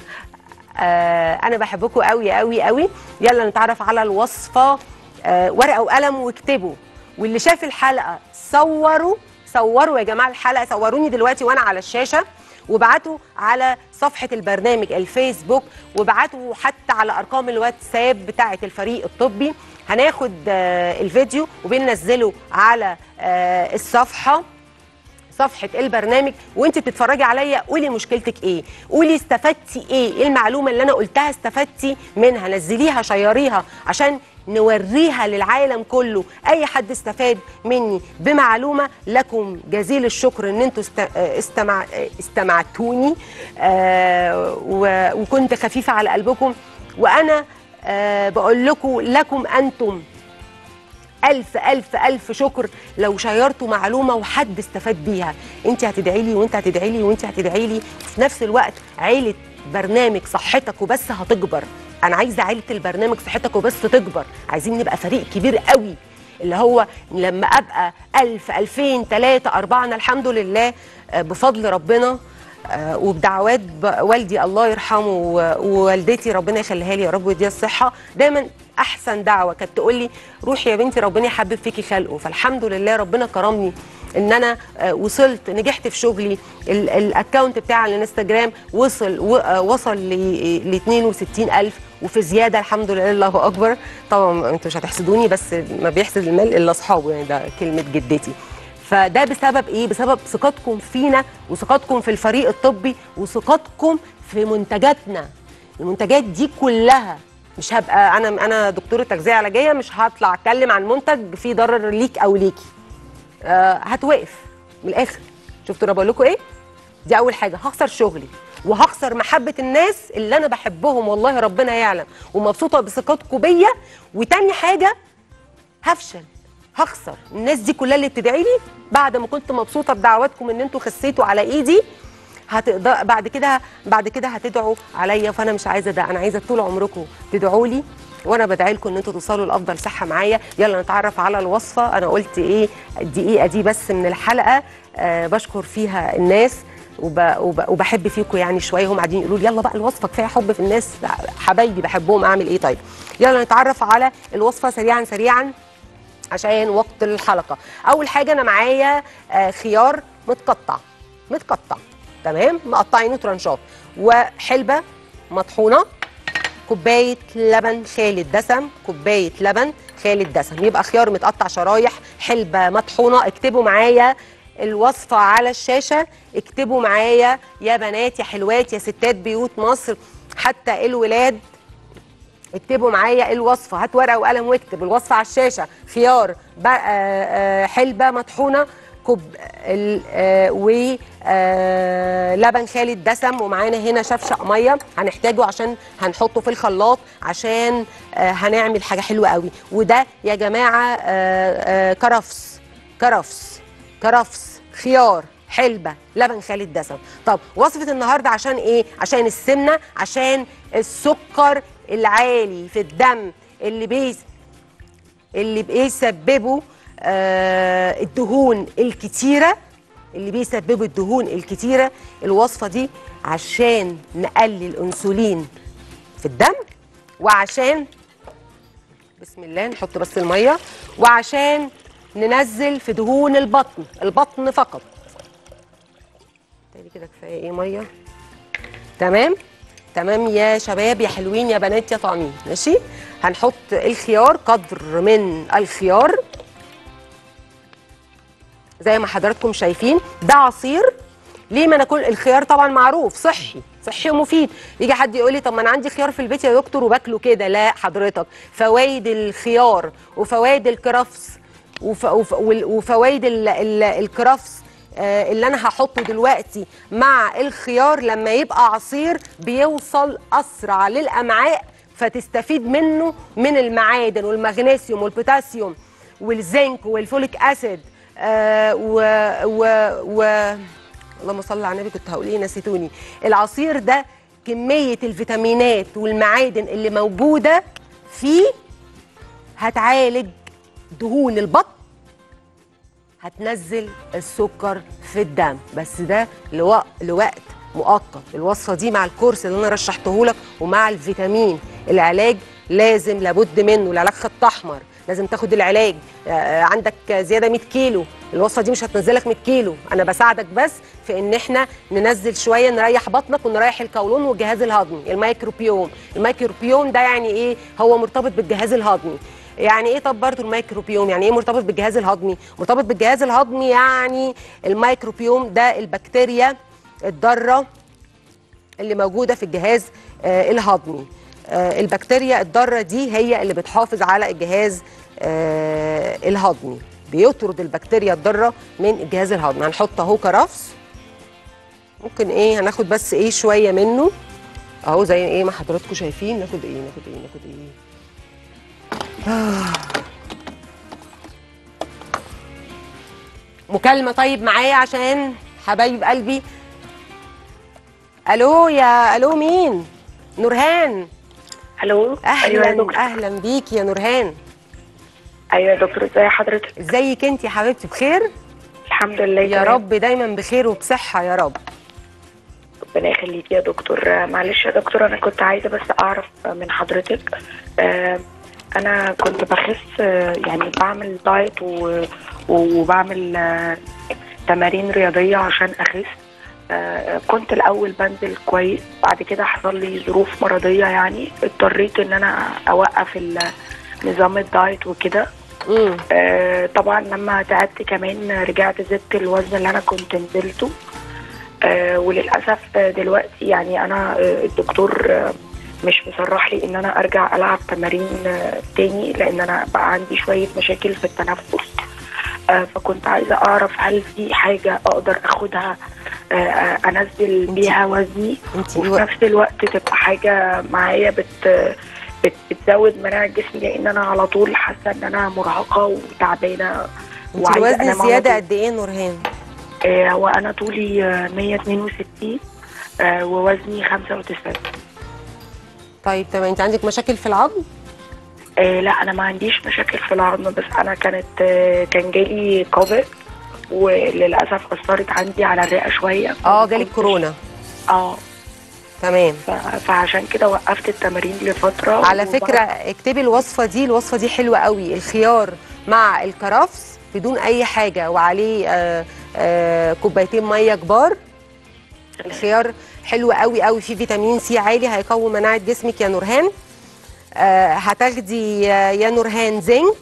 آه انا بحبكم قوي قوي قوي يلا نتعرف على الوصفه آه ورقه وقلم واكتبوا واللي شاف الحلقه صوروا صوروا يا جماعه الحلقه صوروني دلوقتي وانا على الشاشه وابعتوا على صفحه البرنامج الفيسبوك وابعتوا حتى على ارقام الواتساب بتاعه الفريق الطبي هناخد آه الفيديو وبننزله على آه الصفحه صفحه البرنامج وانت بتتفرجي عليا قولي مشكلتك ايه قولي استفدتي ايه ايه المعلومه اللي انا قلتها استفدتي منها نزليها شيريها عشان نوريها للعالم كله اي حد استفاد مني بمعلومه لكم جزيل الشكر ان انتوا است... استمع... استمعتوني آه و... وكنت خفيفه على قلبكم وانا آه بقول لكم لكم انتم ألف ألف ألف شكر لو شيرتوا معلومة وحد استفاد بيها أنت هتدعي لي وأنت هتدعي لي وأنت هتدعي لي في نفس الوقت عيلة برنامج صحتك وبس هتكبر أنا عايزة عيلة البرنامج صحتك وبس تكبر عايزين نبقى فريق كبير قوي اللي هو لما أبقى ألف ألفين تلاتة أربعة أنا الحمد لله آه، بفضل ربنا آه، وبدعوات ب- والدي الله يرحمه و- ووالدتي ربنا يخليها لي يا رب ويديها الصحه دايما احسن دعوه كانت تقول لي روحي يا بنتي ربنا يحبب فيكي خلقه فالحمد لله ربنا كرمني ان انا آه، وصلت نجحت في شغلي ال- الاكونت بتاعي على الانستجرام وصل و- آه، وصل ل 62000 وفي زياده الحمد لله الله اكبر طبعا انتوا مش هتحسدوني بس ما بيحسد المال الا اصحابه يعني ده كلمه جدتي فده بسبب ايه بسبب ثقتكم فينا وثقتكم في الفريق الطبي وثقتكم في منتجاتنا المنتجات دي كلها مش هبقى انا انا دكتوره تغذيه علاجيه مش هطلع اتكلم عن منتج فيه ضرر ليك او ليكي آه هتوقف من الاخر شفتوا انا بقول لكم ايه دي اول حاجه هخسر شغلي وهخسر محبه الناس اللي انا بحبهم والله ربنا يعلم ومبسوطه بثقتكم بيا وتاني حاجه هفشل هخسر الناس دي كلها اللي بتدعي لي بعد ما كنت مبسوطه بدعواتكم ان انتوا خسيتوا على ايدي هتقدر بعد كده بعد كده هتدعوا عليا فانا مش عايزه ده انا عايزه طول عمركم تدعوا لي وانا بدعي لكم ان انتوا توصلوا لافضل صحه معايا يلا نتعرف على الوصفه انا قلت ايه الدقيقه دي بس من الحلقه آه بشكر فيها الناس وب... وب... وبحب فيكم يعني شويه هم قاعدين يقولوا لي يلا بقى الوصفه كفايه حب في الناس حبايبي بحبهم اعمل ايه طيب يلا نتعرف على الوصفه سريعا سريعا عشان وقت الحلقه اول حاجه انا معايا آه، خيار متقطع متقطع تمام مقطعينه ترانشات وحلبه مطحونه كوبايه لبن خالي الدسم كوبايه لبن خالي الدسم يبقى خيار متقطع شرايح حلبه مطحونه اكتبوا معايا الوصفه على الشاشه اكتبوا معايا يا بنات يا حلوات يا ستات بيوت مصر حتى الولاد اكتبوا معايا الوصفه هات ورقه وقلم واكتب الوصفه على الشاشه خيار ب- آه، آه، حلبه مطحونه كوب ال- آه، و آه، لبن خالي الدسم ومعانا هنا شفشق ميه هنحتاجه عشان هنحطه في الخلاط عشان آه، هنعمل حاجه حلوه قوي وده يا جماعه آه، آه، كرفس كرفس كرفس خيار حلبه لبن خالي الدسم طب وصفه النهارده عشان ايه عشان السمنه عشان السكر العالي في الدم اللي بيس اللي بيسببوا آه الدهون الكتيره اللي بيسببوا الدهون الكتيره الوصفه دي عشان نقلل الانسولين في الدم وعشان بسم الله نحط بس الميه وعشان ننزل في دهون البطن البطن فقط تاني كده كفايه ايه ميه تمام تمام يا شباب يا حلوين يا بنات يا طعمين ماشي هنحط الخيار قدر من الخيار زي ما حضراتكم شايفين ده عصير ليه ما ناكل الخيار طبعا معروف صحي صحي ومفيد يجي حد يقول لي طب ما انا عندي خيار في البيت يا دكتور وباكله كده لا حضرتك فوائد الخيار وفوائد الكرفس وف... وف... وال- وفوائد ال... ال... الكرفس آه، اللي انا هحطه دلوقتي مع الخيار لما يبقى عصير بيوصل اسرع للامعاء فتستفيد منه من المعادن والمغنيسيوم والبوتاسيوم والزنك والفوليك اسيد آه و و و اللهم صل على النبي كنت هقول ايه نسيتوني العصير ده كميه الفيتامينات والمعادن اللي موجوده فيه هتعالج دهون البطن هتنزل السكر في الدم بس ده لوقت, لوقت مؤقت الوصفه دي مع الكورس اللي انا رشحته لك ومع الفيتامين العلاج لازم لابد منه العلاج خط احمر لازم تاخد العلاج آه، عندك زياده 100 كيلو الوصفه دي مش هتنزلك 100 كيلو انا بساعدك بس في ان احنا ننزل شويه نريح بطنك ونريح القولون والجهاز الهضمي الميكروبيوم الميكروبيوم ده يعني ايه هو مرتبط بالجهاز الهضمي يعني ايه طب برضه الميكروبيوم يعني ايه مرتبط بالجهاز الهضمي مرتبط بالجهاز الهضمي يعني الميكروبيوم ده البكتيريا الضاره اللي موجوده في الجهاز آه الهضمي آه البكتيريا الضاره دي هي اللي بتحافظ على الجهاز آه الهضمي بيطرد البكتيريا الضاره من الجهاز الهضمي هنحط اهو كرفس ممكن ايه هناخد بس ايه شويه منه اهو زي ايه ما حضراتكم شايفين ناخد ايه ناخد ايه ناخد ايه مكالمة طيب معايا عشان حبايب قلبي الو يا الو مين نورهان الو ايوه يا اهلا دكتور اهلا بيكي يا نورهان ايوه يا دكتور ازي حضرتك ازيك انت يا حبيبتي بخير الحمد لله يا تمام. رب دايما بخير وبصحة يا رب ربنا يخليك يا دكتور آه، معلش يا دكتور انا كنت عايزه بس اعرف من حضرتك آه، انا كنت بخس آه، يعني بعمل دايت و- وبعمل آه، تمارين رياضيه عشان اخس آه، كنت الاول بنزل كويس بعد كده حصل لي ظروف مرضيه يعني اضطريت ان انا اوقف ال- نظام الدايت وكده امم آه، طبعا لما تعبت كمان رجعت زدت الوزن اللي انا كنت نزلته آه، وللاسف آه، دلوقتي يعني انا آه، الدكتور آه، مش مصرح لي ان انا ارجع العب تمارين آه، تاني لان انا بقى عندي شويه مشاكل في التنفس آه، فكنت عايزه اعرف هل في حاجه اقدر اخدها آه، آه، انزل بيها وزني انت وفي نفس الوقت تبقى حاجه معايا بت بت- بتزود مناعه جسمي لان انا على طول حاسه ان انا مرهقه وتعبانه انت وعايزة الوزن أنام على زيادة طول. قد ايه نورهان آه، هو انا طولي آه، 162 آه، ووزني 95 طيب تمام انت عندك مشاكل في العظم آه، لا انا ما عنديش مشاكل في العظم بس انا كانت آه، كان جالي كوفيد وللاسف اثرت عندي على الرئه شويه اه جالك كورونا اه تمام ف- فعشان كده وقفت التمارين لفتره على وبعد- فكره اكتبي الوصفه دي الوصفه دي حلوه قوي الخيار مع الكرفس بدون اي حاجه وعليه آه آه كوبايتين ميه كبار الخيار حلو قوي قوي فيه فيتامين سي عالي هيقوي مناعه جسمك يا نورهان آه هتاخدي آه، يا نورهان زنك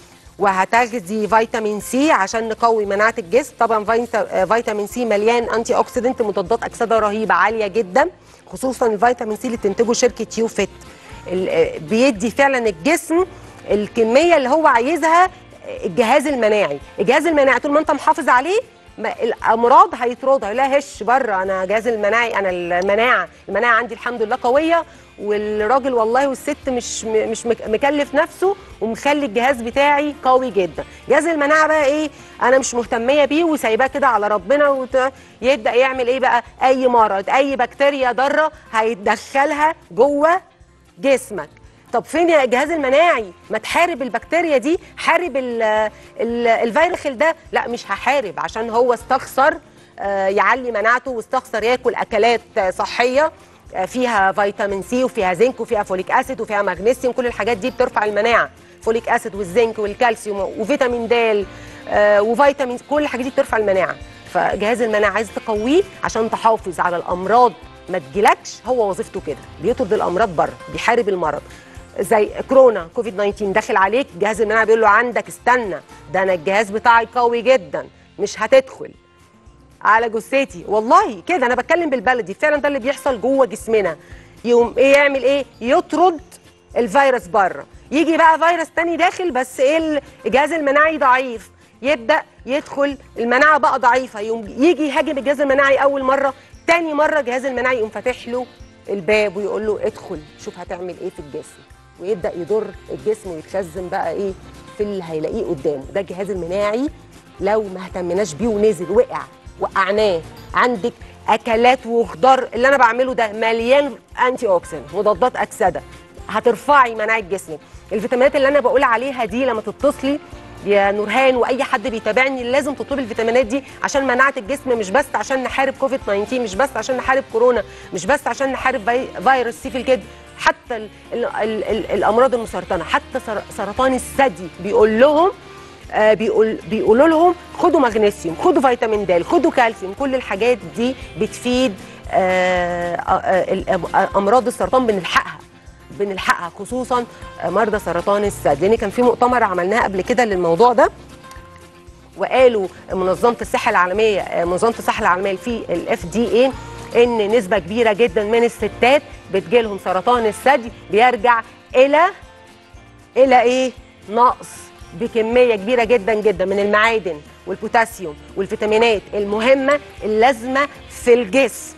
وهتاخدي فيتامين سي عشان نقوي مناعه الجسم طبعا فيتا- آه، فيتامين سي مليان انتي اوكسيدنت مضادات اكسده رهيبه عاليه جدا خصوصا الفيتامين سي اللي بتنتجه شركه يو فيت ال- آه، بيدي فعلا الجسم الكميه اللي هو عايزها آه، الجهاز المناعي الجهاز المناعي طول ما انت محافظ عليه ما الامراض هيطردها لا هش بره انا جهاز المناعي انا المناعه المناعه عندي الحمد لله قويه والراجل والله والست مش م- مش مك- مكلف نفسه ومخلي الجهاز بتاعي قوي جدا جهاز المناعه بقى ايه انا مش مهتميه بيه وسايباه كده على ربنا وت... يبدا يعمل ايه بقى اي مرض اي بكتيريا ضاره هيدخلها جوه جسمك طب فين يا الجهاز المناعي ما تحارب البكتيريا دي حارب ال ال الفيروخل ده لا مش هحارب عشان هو استخسر آه، يعلي مناعته واستخسر ياكل اكلات آه، صحيه آه، فيها فيتامين سي وفيها زنك وفيها فوليك اسيد وفيها مغنيسيوم كل الحاجات دي بترفع المناعه فوليك اسيد والزنك والكالسيوم وفيتامين د آه، وفيتامين كل الحاجات دي بترفع المناعه فجهاز المناعه عايز تقويه عشان تحافظ على الامراض ما تجيلكش هو وظيفته كده بيطرد الامراض بره بيحارب المرض زي كورونا كوفيد 19 داخل عليك جهاز المناعه بيقول له عندك استنى ده انا الجهاز بتاعي قوي جدا مش هتدخل على جثتي والله كده انا بتكلم بالبلدي فعلا ده اللي بيحصل جوه جسمنا يقوم ايه يعمل ايه يطرد الفيروس بره يجي بقى فيروس تاني داخل بس ايه الجهاز المناعي ضعيف يبدا يدخل المناعه بقى ضعيفه يقوم يجي يهاجم الجهاز المناعي اول مره تاني مره الجهاز المناعي يقوم فاتح له الباب ويقول له ادخل شوف هتعمل ايه في الجسم ويبدا يضر الجسم ويتخزن بقى ايه في اللي هيلاقيه قدامه ده الجهاز المناعي لو ما اهتمناش بيه ونزل وقع وقعناه عندك اكلات وخضار اللي انا بعمله ده مليان انتي اوكسيدنت مضادات اكسده هترفعي مناعه جسمك الفيتامينات اللي انا بقول عليها دي لما تتصلي يا نورهان واي حد بيتابعني لازم تطلبي الفيتامينات دي عشان مناعه الجسم مش بس عشان نحارب كوفيد 19 مش بس عشان نحارب كورونا مش بس عشان نحارب في- فيروس سي في الكبد حتى ال ال ال ال الامراض المسرطنه حتى سر- سرطان الثدي بيقول لهم آه، بيقول بيقولوا لهم خدوا مغنيسيوم خدوا فيتامين د خدوا كالسيوم كل الحاجات دي بتفيد آه، آه، آه، الأم- آه، امراض السرطان بنلحقها بنلحقها خصوصا آه، مرضى سرطان الثدي لان كان في مؤتمر عملناه قبل كده للموضوع ده وقالوا منظمه الصحه العالميه آه، منظمه الصحه العالميه في الاف دي اي ان نسبه كبيره جدا من الستات بتجيلهم سرطان الثدي بيرجع الى الى ايه نقص بكميه كبيره جدا جدا من المعادن والبوتاسيوم والفيتامينات المهمه اللازمه في الجسم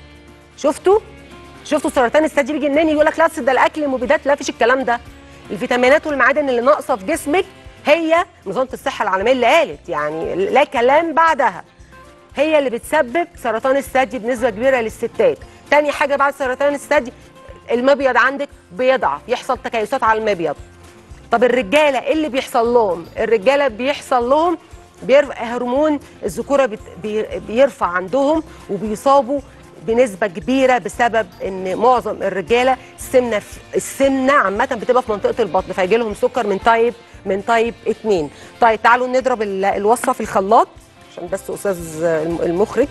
شفتوا شفتوا سرطان الثدي بيجي منين يقول لك لا أصل ده الاكل مبيدات لا مفيش الكلام ده الفيتامينات والمعادن اللي ناقصه في جسمك هي منظمه الصحه العالميه اللي قالت يعني لا كلام بعدها هي اللي بتسبب سرطان الثدي بنسبه كبيره للستات تاني حاجه بعد سرطان الثدي المبيض عندك بيضعف يحصل تكيسات على المبيض طب الرجاله ايه اللي بيحصل لهم الرجاله بيحصل لهم بيرفع هرمون الذكوره بت- بي- بيرفع عندهم وبيصابوا بنسبه كبيره بسبب ان معظم الرجاله السمنه في- السمنه عامه بتبقى في منطقه البطن فيجي لهم سكر من تايب من تايب 2 طيب تعالوا نضرب ال- الوصفه في الخلاط عشان بس استاذ الم- المخرج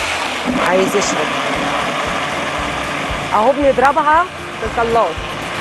عايز يشرب اهو بنضربها في الخلاط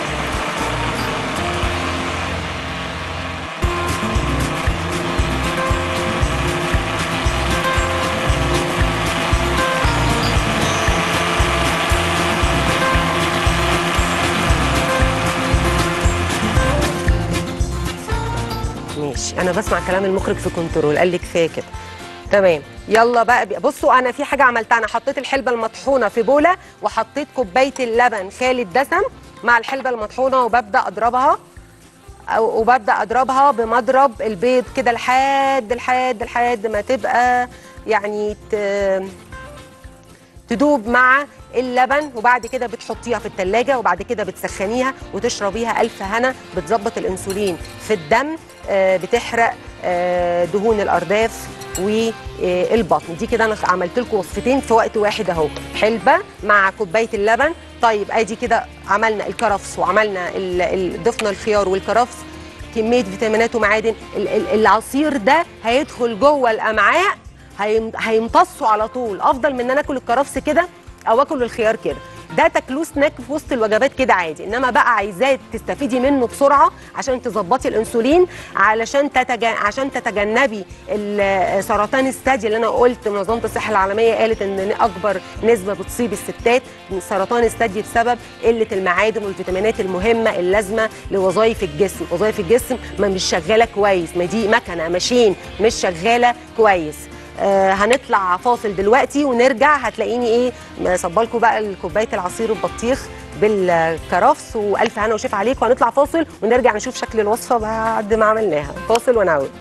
ماشي انا بسمع كلام المخرج في كنترول قال لي كفايه كده تمام يلا بقى بي- بصوا انا في حاجه عملتها انا حطيت الحلبه المطحونه في بوله وحطيت كوبايه اللبن خالي الدسم مع الحلبه المطحونه وببدا اضربها أو- وببدا اضربها بمضرب البيض كده لحد لحد لحد ما تبقى يعني ت- تدوب مع اللبن وبعد كده بتحطيها في التلاجة وبعد كده بتسخنيها وتشربيها ألف هنا بتظبط الأنسولين في الدم آه، بتحرق آه، دهون الأرداف والبطن دي كده انا عملت لكم وصفتين في وقت واحد اهو حلبه مع كوبايه اللبن طيب ادي كده عملنا الكرفس وعملنا ال- ال- ضفنا الخيار والكرفس كميه فيتامينات ومعادن ال- ال- العصير ده هيدخل جوه الامعاء هيم- هيمتصوا على طول افضل من ان انا اكل الكرفس كده او اكل الخيار كده ده تاكلوه سناك في وسط الوجبات كده عادي انما بقى عايزاه تستفيدي منه بسرعه عشان تظبطي الانسولين علشان تتج... عشان تتجنبي ال- سرطان الثدي اللي انا قلت منظمه الصحه العالميه قالت ان اكبر نسبه بتصيب الستات من سرطان الثدي بسبب قله المعادن والفيتامينات المهمه اللازمه لوظائف الجسم وظائف الجسم ما مش شغاله كويس ما دي مكنه ماشين مش شغاله كويس آه هنطلع فاصل دلوقتي ونرجع هتلاقيني ايه مصبه لكم بقى كوبايه العصير البطيخ بالكرفس والف هنا وشيف عليكم هنطلع فاصل ونرجع نشوف شكل الوصفه بعد ما عملناها فاصل ونعود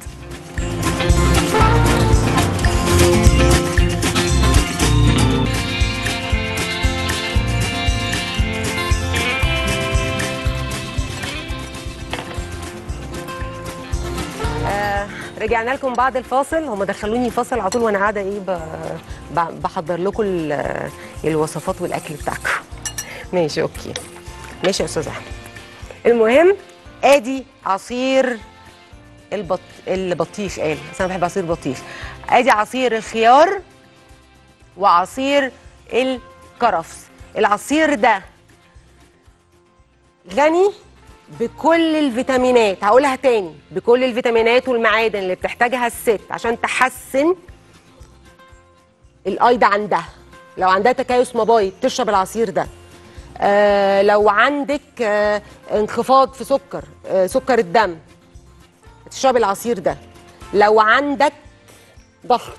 آه، رجعنا لكم بعد الفاصل هم دخلوني فاصل على طول وانا قاعده ايه ب- ب- بحضر لكم ال- الوصفات والاكل بتاعكم ماشي اوكي ماشي يا استاذ احمد المهم ادي عصير البط... البطيخ قال بس انا بحب عصير بطيخ ادي عصير الخيار وعصير الكرفس العصير ده غني بكل الفيتامينات هقولها تاني بكل الفيتامينات والمعادن اللي بتحتاجها الست عشان تحسن الايض عندها لو عندها تكيس مبايض تشرب العصير ده آه لو عندك آه انخفاض في سكر آه سكر الدم تشرب العصير ده لو عندك ضغط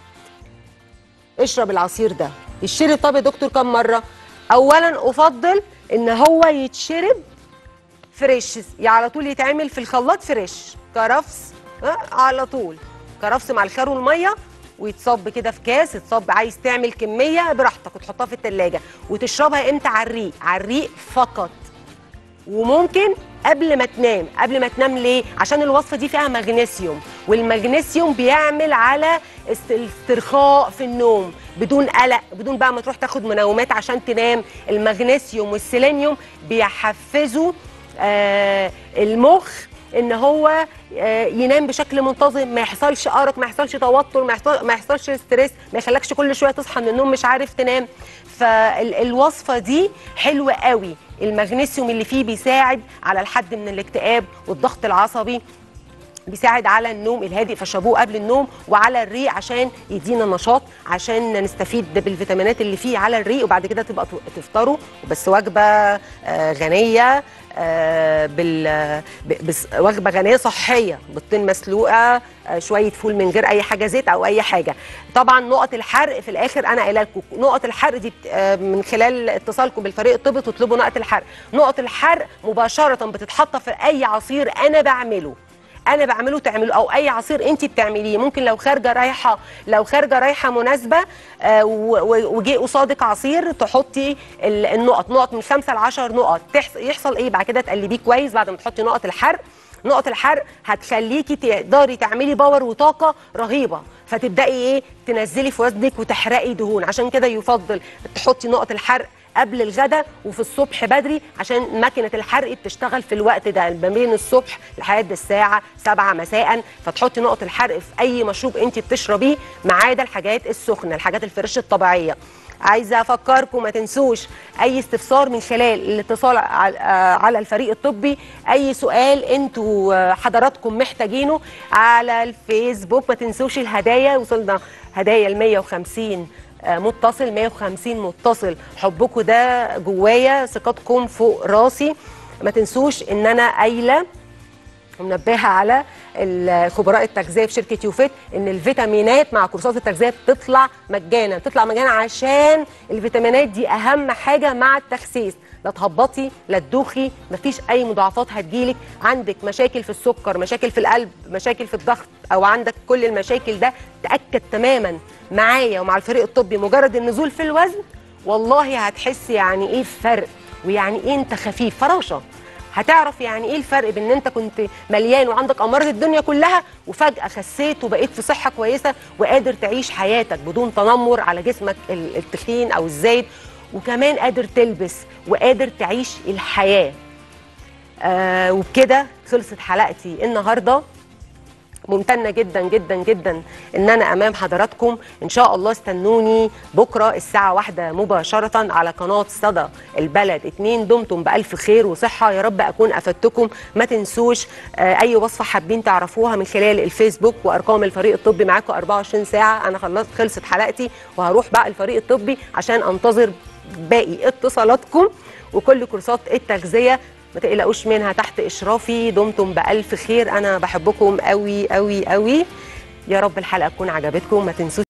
اشرب العصير ده يشرب طب يا دكتور كم مره اولا افضل ان هو يتشرب فريش يعني على طول يتعمل في الخلاط فريش كرفس ها، على طول كرفس مع الخيار والميه ويتصب كده في كاس يتصب عايز تعمل كميه براحتك وتحطها في التلاجة وتشربها امتى على الريق على الريق فقط وممكن قبل ما تنام قبل ما تنام ليه عشان الوصفه دي فيها مغنيسيوم والمغنيسيوم بيعمل على است- استرخاء في النوم بدون قلق بدون بقى ما تروح تاخد منومات عشان تنام المغنيسيوم والسيلينيوم بيحفزوا آه المخ ان هو آه ينام بشكل منتظم ما يحصلش ارق ما يحصلش توتر ما يحصل ما يحصلش ستريس ما يخلكش كل شويه تصحى من النوم مش عارف تنام فالوصفه دي حلوه قوي المغنيسيوم اللي فيه بيساعد على الحد من الاكتئاب والضغط العصبي بيساعد على النوم الهادئ فشربوه قبل النوم وعلى الريق عشان يدينا نشاط عشان نستفيد بالفيتامينات اللي فيه على الريق وبعد كده تبقى تفطروا بس وجبه آه، غنيه آه، بال ب- بس وجبه غنيه صحيه بيضتين مسلوقه آه، شويه فول من غير اي حاجه زيت او اي حاجه طبعا نقط الحرق في الاخر انا قايله لكم نقط الحرق دي بت- آه، من خلال اتصالكم بالفريق الطبي تطلبوا نقط الحرق نقط الحرق مباشره بتتحط في اي عصير انا بعمله انا بعمله تعمله او اي عصير انت بتعمليه ممكن لو خارجه رايحه لو خارجه رايحه مناسبه آه، و- و- وجي قصادك عصير تحطي ال- النقط نقط من خمسة ل 10 نقط تحص- يحصل ايه بعد كده تقلبيه كويس بعد ما تحطي نقط الحرق نقط الحرق هتخليكي تقدري تعملي باور وطاقه رهيبه فتبداي ايه تنزلي في وزنك وتحرقي دهون عشان كده يفضل تحطي نقط الحرق قبل الغداء وفي الصبح بدري عشان ماكينه الحرق بتشتغل في الوقت ده ما بين الصبح لحد الساعه 7 مساء فتحطي نقط الحرق في اي مشروب انت بتشربيه ما عدا الحاجات السخنه الحاجات الفريش الطبيعيه عايزه افكركم ما تنسوش اي استفسار من خلال الاتصال على آه، على الفريق الطبي اي سؤال انتوا آه، حضراتكم محتاجينه على الفيسبوك ما تنسوش الهدايا وصلنا هدايا ال 150 آه، متصل 150 متصل حبكم ده جوايا ثقتكم فوق راسي ما تنسوش ان انا قايله ومنبهه على ال- خبراء التغذيه في شركه يوفيت ان الفيتامينات مع كورسات التغذيه بتطلع مجانا بتطلع مجانا عشان الفيتامينات دي اهم حاجه مع التخسيس لا تهبطي لا تدوخي مفيش اي مضاعفات هتجيلك عندك مشاكل في السكر مشاكل في القلب مشاكل في الضغط او عندك كل المشاكل ده تاكد تماما معايا ومع الفريق الطبي مجرد النزول في الوزن والله هتحسي يعني ايه فرق ويعني ايه انت خفيف فراشه هتعرف يعني ايه الفرق بين ان انت كنت مليان وعندك امراض الدنيا كلها وفجاه خسيت وبقيت في صحه كويسه وقادر تعيش حياتك بدون تنمر على جسمك ال- التخين او الزايد وكمان قادر تلبس وقادر تعيش الحياه آه وبكده خلصت حلقتي النهارده ممتنة جدا جدا جدا ان انا امام حضراتكم ان شاء الله استنوني بكرة الساعة واحدة مباشرة على قناة صدى البلد اتنين دمتم بألف خير وصحة يا رب اكون افدتكم ما تنسوش آه، اي وصفة حابين تعرفوها من خلال الفيسبوك وارقام الفريق الطبي معاكم 24 ساعة انا خلصت خلصت حلقتي وهروح بقى الفريق الطبي عشان انتظر باقي اتصالاتكم وكل كورسات التغذية ما تقلقوش منها تحت اشرافي دمتم بالف خير انا بحبكم قوي قوي قوي يا رب الحلقه تكون عجبتكم ما تنسوش